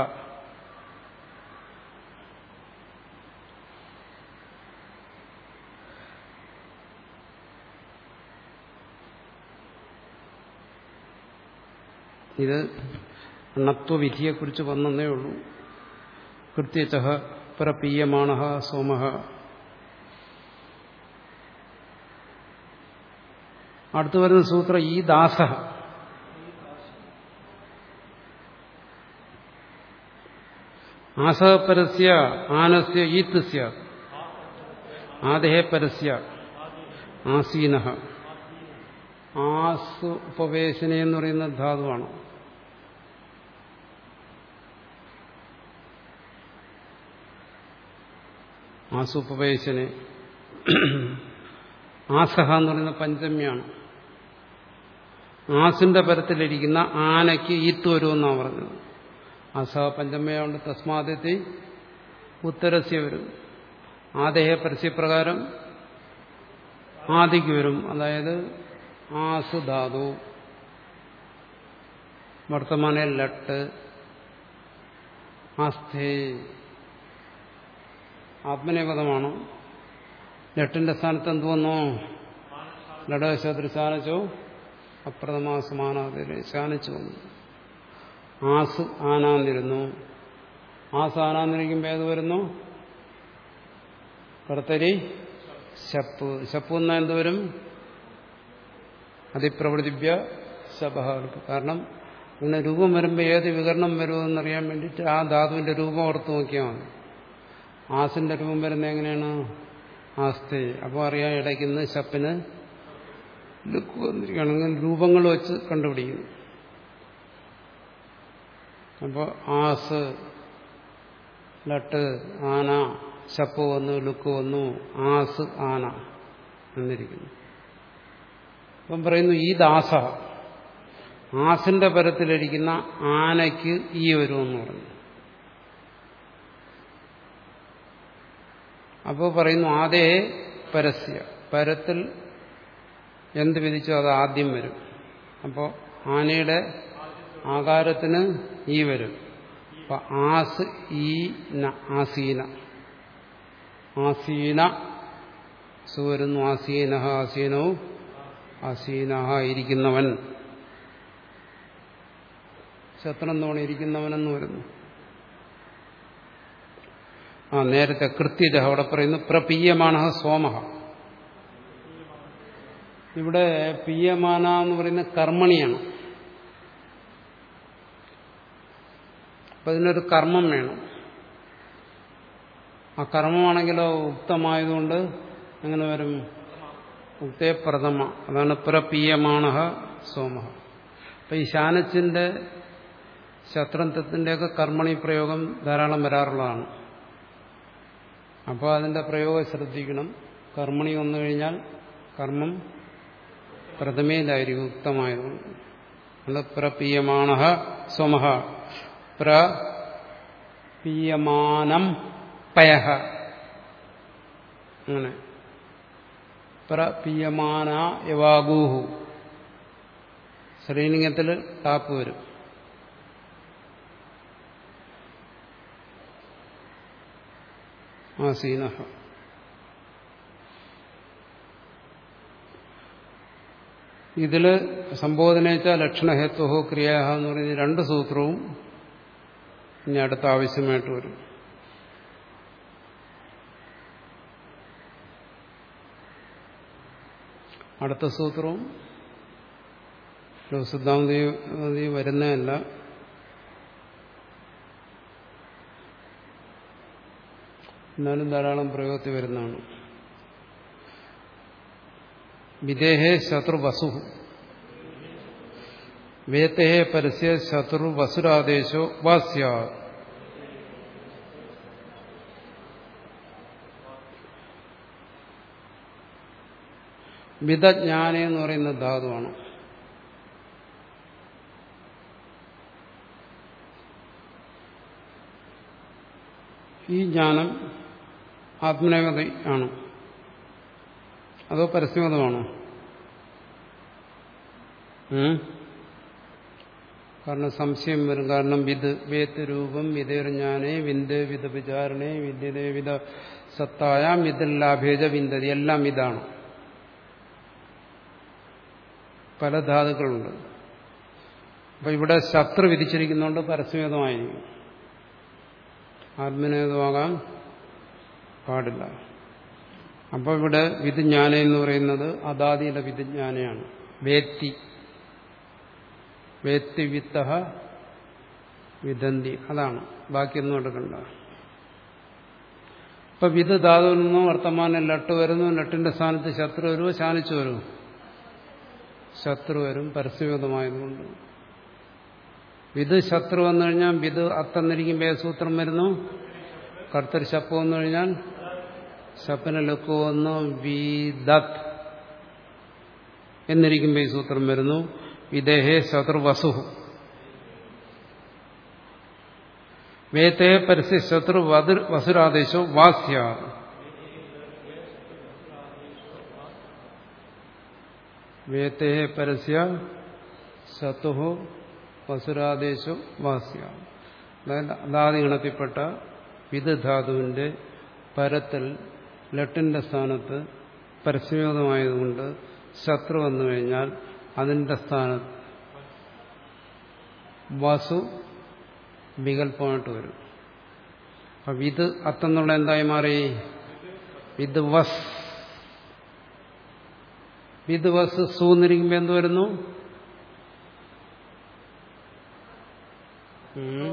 ഇത് ണത്വവിധിയെക്കുറിച്ച് വന്നതേ ഉള്ളൂ കൃത്യച്ച പ്രപീയമാണ സോമ അടുത്തു വരുന്ന സൂത്രം ഈ ദാസ ആസപരസ്യ ആനസ്യ ഈത്ത് ആദേഹ പരസ്യ ആസീന ആസു ഉപവേശന എന്ന് പറയുന്ന ധാതുവാണ് ആസുപവേശനെ ആസഹ എന്ന് പറയുന്ന പഞ്ചമ്യാണ് ആസിന്റെ പരത്തിലിരിക്കുന്ന ആനയ്ക്ക് ഈത്ത് വരുമെന്നാണ് പറഞ്ഞത് ആസഹ പഞ്ചമയുണ്ട് തസ്മാദത്തെ ഉത്തരസ്യ വരും ആദേഹ പരസ്യപ്രകാരം ആദിക്ക് വരും അതായത് ആസ് ധാതു വർത്തമാന ലട്ട് ആസ്ഥേ ആത്മനേപദമാണ് ലട്ടിന്റെ സ്ഥാനത്ത് എന്ത് വന്നു ലടശത്രു ശാനിച്ചോ അപ്രഥമാ സമാനാതിരെ ശാനിച്ചു വന്നു ആസ് ആനാന്നിരുന്നു ആസ് ആനാന്നിരിക്കുമ്പോൾ ഏത് വരുന്നു കർത്തരി ശപ്പ് ശപ്പ് എന്നാൽ എന്ത് വരും അതിപ്രവൃത്തിഭ്യ ശപഹ കാരണം ഇങ്ങനെ രൂപം വരുമ്പോൾ ഏത് വികരണം വരുമെന്നറിയാൻ വേണ്ടിയിട്ട് ആ ധാതുവിന്റെ രൂപം ഓർത്ത് നോക്കിയാൽ മതി ആസിന്റെ രൂപം വരുന്നത് എങ്ങനെയാണ് ആസ്തേ അപ്പോൾ അറിയാം ഇടയ്ക്കുന്ന ശപ്പിന് ലുക്ക് വന്നിരിക്കുകയാണെങ്കിൽ രൂപങ്ങൾ വെച്ച് കണ്ടുപിടിക്കുന്നു അപ്പോൾ ആസ് ലട്ട് ആന ശപ്പ് വന്നു ലുക്ക് വന്നു ആസ് ആന എന്നിരിക്കുന്നു അപ്പം പറയുന്നു ഈ ദാസ ആസിന്റെ പരത്തിലിരിക്കുന്ന ആനയ്ക്ക് ഈ വരുമെന്ന് പറഞ്ഞു അപ്പോൾ പറയുന്നു ആദേ പരസ്യ പരത്തിൽ എന്ത് വിധിച്ചോ അത് ആദ്യം വരും അപ്പോൾ ആനയുടെ ആകാരത്തിന് ഈ വരും അപ്പൊ ആസ് ഈ ന ആസീന ആസീന സു വരുന്നു ആസീന ആസീനവും ആസീന ഇരിക്കുന്നവൻ ശത്രം തോണി ഇരിക്കുന്നവനെന്ന് വരുന്നു ആ നേരത്തെ കൃത്യജ അവിടെ പറയുന്നു പ്രപീയമാണ സോമഹ ഇവിടെ പീയമാന എന്ന് പറയുന്ന കർമ്മണിയാണ് അപ്പൊ ഇതിനൊരു കർമ്മം വേണം ആ കർമ്മമാണെങ്കിലോ ഉക്തമായതുകൊണ്ട് എങ്ങനെ വരും ഉക്തേ പ്രഥമ അതാണ് പ്രപീയമാണ സോമഹ അപ്പൊ ഈ ശാനച്ചിന്റെ ശത്രന്തത്തിന്റെയൊക്കെ കർമ്മണി പ്രയോഗം ധാരാളം വരാറുള്ളതാണ് അപ്പോൾ അതിന്റെ പ്രയോഗം ശ്രദ്ധിക്കണം കർമ്മണി വന്നു കഴിഞ്ഞാൽ കർമ്മം പ്രഥമയിലായിരിക്കും ഉക്തമായതുകൊണ്ട് അത് പ്രപീയമാണ സ്വമഹ പ്രപീയമാനം പയഹ അങ്ങനെ പ്രപീയമാന യവാഗൂഹു ശ്രീലിംഗത്തിൽ ടാപ്പ് വരും ആസീന ഇതില് സംബോധന വെച്ചാൽ ലക്ഷണഹേത്വഹോ ക്രിയ എന്ന് പറയുന്ന രണ്ട് സൂത്രവും ഇനി അടുത്ത ആവശ്യമായിട്ട് വരും അടുത്ത സൂത്രവും സിദ്ധാന്തി വരുന്നതല്ല എന്നാലും ധാരാളം പ്രയോഗത്തിൽ വരുന്നതാണ് വിദേഹേ ശത്രു വസു വേത്തേഹേ പരസ്യ ശത്രു വസുരാദേശോ വാസ്യ വിദജ്ഞാന എന്ന് പറയുന്ന ധാതുവാണ് ഈ ജ്ഞാനം ആത്മനേകത ആണ് അതോ പരസ്യമതമാണോ കാരണം സംശയം വരും കാരണം വിത് വേത്ത് രൂപം വിതേർജ്ഞാനേ വിന്ദ വിധ വിചാരണേ വിദ്യതേ വിധ സത്തായാം വിദല്ലാഭേജ വിന്ദതി എല്ലാം ഇതാണ് പല ധാതുക്കളുണ്ട് അപ്പൊ ഇവിടെ ശത്രു വിധിച്ചിരിക്കുന്നതുകൊണ്ട് പരസ്യമേതമായിരിക്കും ആത്മനേതമാകാൻ പാടില്ല അപ്പോൾ ഇവിടെ വിധിജ്ഞാന എന്ന് പറയുന്നത് അദാദിയുടെ വിധിജ്ഞാനയാണ് വേത്തി വേത്തി വിത്ത വിദന്തി അതാണ് ബാക്കിയൊന്നും എടുക്കണ്ട ഇപ്പൊ വിധ ധാതുവിൽ നിന്നും വർത്തമാനം ലട്ട് വരുന്നു ലട്ടിന്റെ സ്ഥാനത്ത് ശത്രു വരുമോ ശാനിച്ചു വരുമോ ശത്രു വരും പരസ്യവിധമായതുകൊണ്ട് വിത് ശത്രു വന്നു കഴിഞ്ഞാൽ വിത് അത്തന്നിരിക്കുമ്പോൾ സൂത്രം വരുന്നു കർത്തർ ശപ്പ് വന്നു കഴിഞ്ഞാൽ ശപ്പിന് ലുക്ക് വന്നു വിദത് എന്നിരിക്കുമ്പോൾ ഈ സൂത്രം വരുന്നു വിദേഹേ ശത്രു വസു വേത്തേ പരസ്യ ശത്രു വസുരാദേശോ വാസ്യ വേത്തേ പരസ്യ ശത്രു വസുരാദേശോ വാസ്യ അതായത് അതാദിഗണത്തിൽപ്പെട്ട വിധധാതുവിന്റെ പരത്തിൽ ലട്ടിന്റെ സ്ഥാനത്ത് പരസ്യയോധമായതുകൊണ്ട് ശത്രു വന്നു കഴിഞ്ഞാൽ അതിന്റെ സ്ഥാനത്ത് വസു വികല്പമായിട്ട് വരും അപ്പൊ വിത് അത്തെന്നുള്ള എന്തായി മാറി വിത് വസ് വിത് വസ് സൂന്നിരിക്കുമ്പോ എന്ത് വരുന്നു ഉം.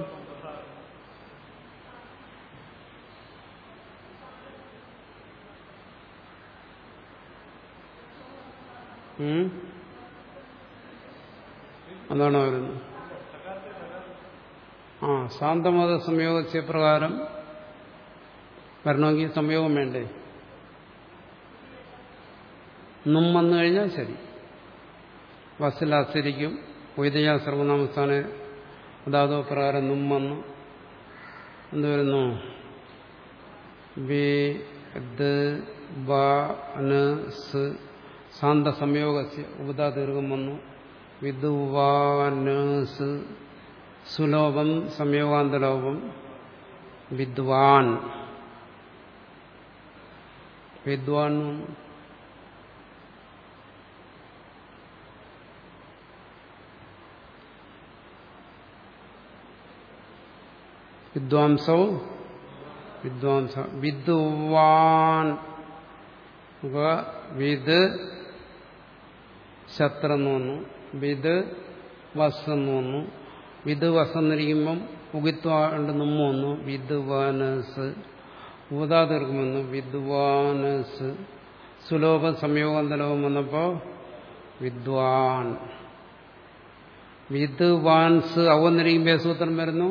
ഉം. അതാണോ വരുന്നത് ആ ശാന്തമത സംയോഗ പ്രകാരം വരണമെങ്കിൽ സംയോഗം വേണ്ടേ നും വന്നു കഴിഞ്ഞാൽ ശരി വസ്സിലാസ്തിരിക്കും വൈദ്യ സർവനാമസ്ഥാന അതാതോ പ്രകാരം നും വന്നു എന്ത് വരുന്നു ശാന്ത സംയോഗ ഉപതാ ദീർഘം വന്നു വിദ്വാനസ് സുലോഭം സംയോഗാന്തലോപം വിദ്വാൻ വിദ്വാൻ വിദ്വാംസോ വിദ്വാംസ വിദ്വാൻ വിത് ശത്രെന്ന് വന്നു വിത് വസ് എന്ന് വന്നു വിത് വസ് എന്നിരിക്കുമ്പം ഉഗിത്വാണ്ട് നമ്മ വന്നു വിദ്വാനസ് ഊതാതീർക്കം വന്നു വിദ്വാനസ് സുലോഭ സംയോഗാന്തലോകം വന്നപ്പോ വിദ്വാൻ വിദ്വാൻസ് അവന്നിരിക്കുമ്പോ സൂത്രം വരുന്നു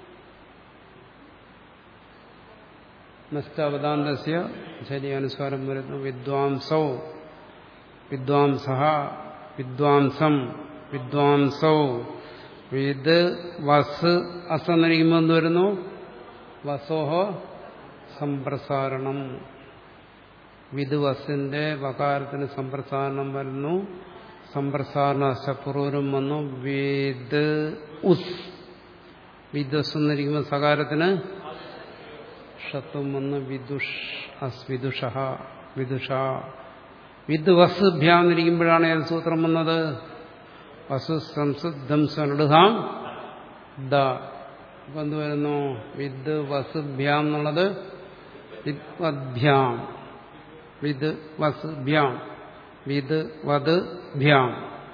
നഷ്ടാവതാന്തസ്യ ശരി അനുസ്വാരം വരുന്നു വിദ്വാംസോ വിദ്വാംസ വിദ്വാംസം വിദ്വാംസോ വിദ് വസ് അസന്നിരിക്കുമ്പോൾ എന്ത് വരുന്നു വസോഹോ സംപ്രസാരണം വിദ് വസിന്റെ വകാരത്തിന് സംപ്രസാരണം വരുന്നു സംപ്രസാരണ പൂർവ്വം വന്നു വിദ് ഉസ് വിദ്വസ് എന്നിരിക്കുമ്പോൾ സകാരത്തിന് ഷത്വം വന്ന് വിദുഷ് അസ്വിദുഷ വിദുഷ വിദ്വസ് ഭ്യാന്നിരിക്കുമ്പോഴാണ് ഏത് സൂത്രം വന്നത് വസു സംസുദ്ധം സനടുഹാം ദ അപ്പൊ എന്ത് വരുന്നു വിദ് വസുഭ്യാം എന്നുള്ളത് വിദ്വദ്ഭ്യാം വിദ് വസുഭ്യാം വിദ് വത് ഭ്യാം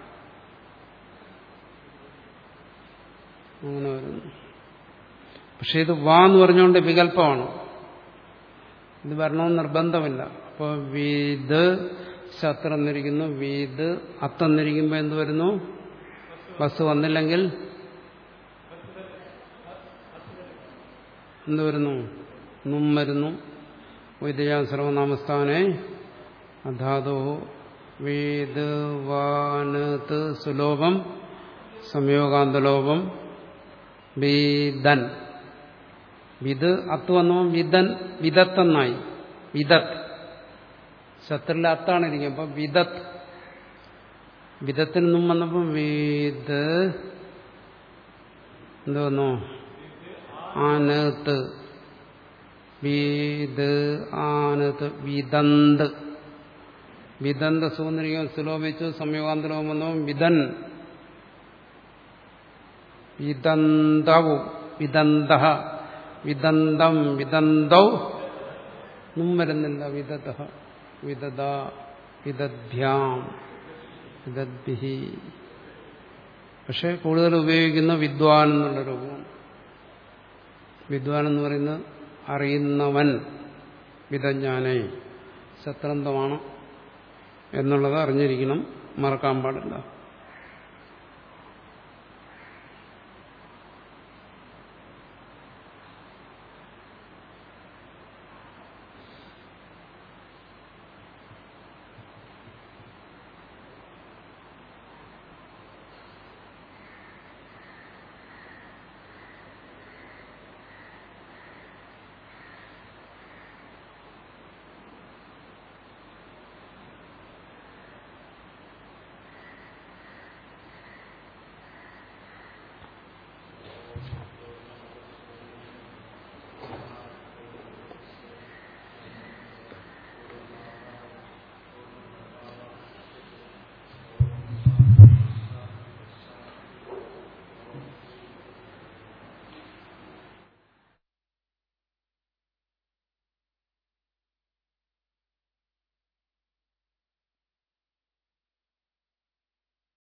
അങ്ങനെ വരുന്നു പക്ഷെ ഇത് വാ എന്ന് പറഞ്ഞുകൊണ്ട് വികല്പമാണ് ഇത് വരണമെന്ന് നിർബന്ധമില്ല അപ്പോൾ വീത് ശത്രെന്നിരിക്കുന്നു വീത് അത്തെന്നിരിക്കുമ്പോൾ എന്ത് വരുന്നു ബസ് വന്നില്ലെങ്കിൽ എന്ത് വരുന്നു നും വരുന്നു വൈദ്യ സർവനാമസ്ഥാനെ അധാതോ വീത് വാനത്ത് സുലോഭം സംയോഗാന്തലോപം വീതൻ വിത് അത്ത് വന്നപ്പോൾ വിതൻ വിദത്തെന്നായി വിദത്ത് ശത്രുവിലെ അത്താണ് ഇരിക്കുന്നത് അപ്പം വിദത്ത് വിദത്തിൽ നിന്നും വന്നപ്പം വീത് എന്ത് വന്നു ആനത്ത് വീത് ആനത്ത് വിദന്ത് വിദന്ത സുന്ദരിക്കാൻ സുലോഭിച്ചു സംയോഗാന്തരവും വന്നു വിദൻ വിദന്തവു വിദന്ത വിദന്തം വിദന്തൗ നും വരുന്നില്ല വിദത വിദത വിദഭ്യാം വിദദ്ഭി പക്ഷെ കൂടുതൽ ഉപയോഗിക്കുന്ന വിദ്വാൻ എന്നുള്ള രൂപമാണ് വിദ്വാൻ എന്ന് പറയുന്നത് അറിയുന്നവൻ വിദജ്ഞാനെ സത്രന്തമാണ് എന്നുള്ളത് അറിഞ്ഞിരിക്കണം മറക്കാൻ പാടില്ല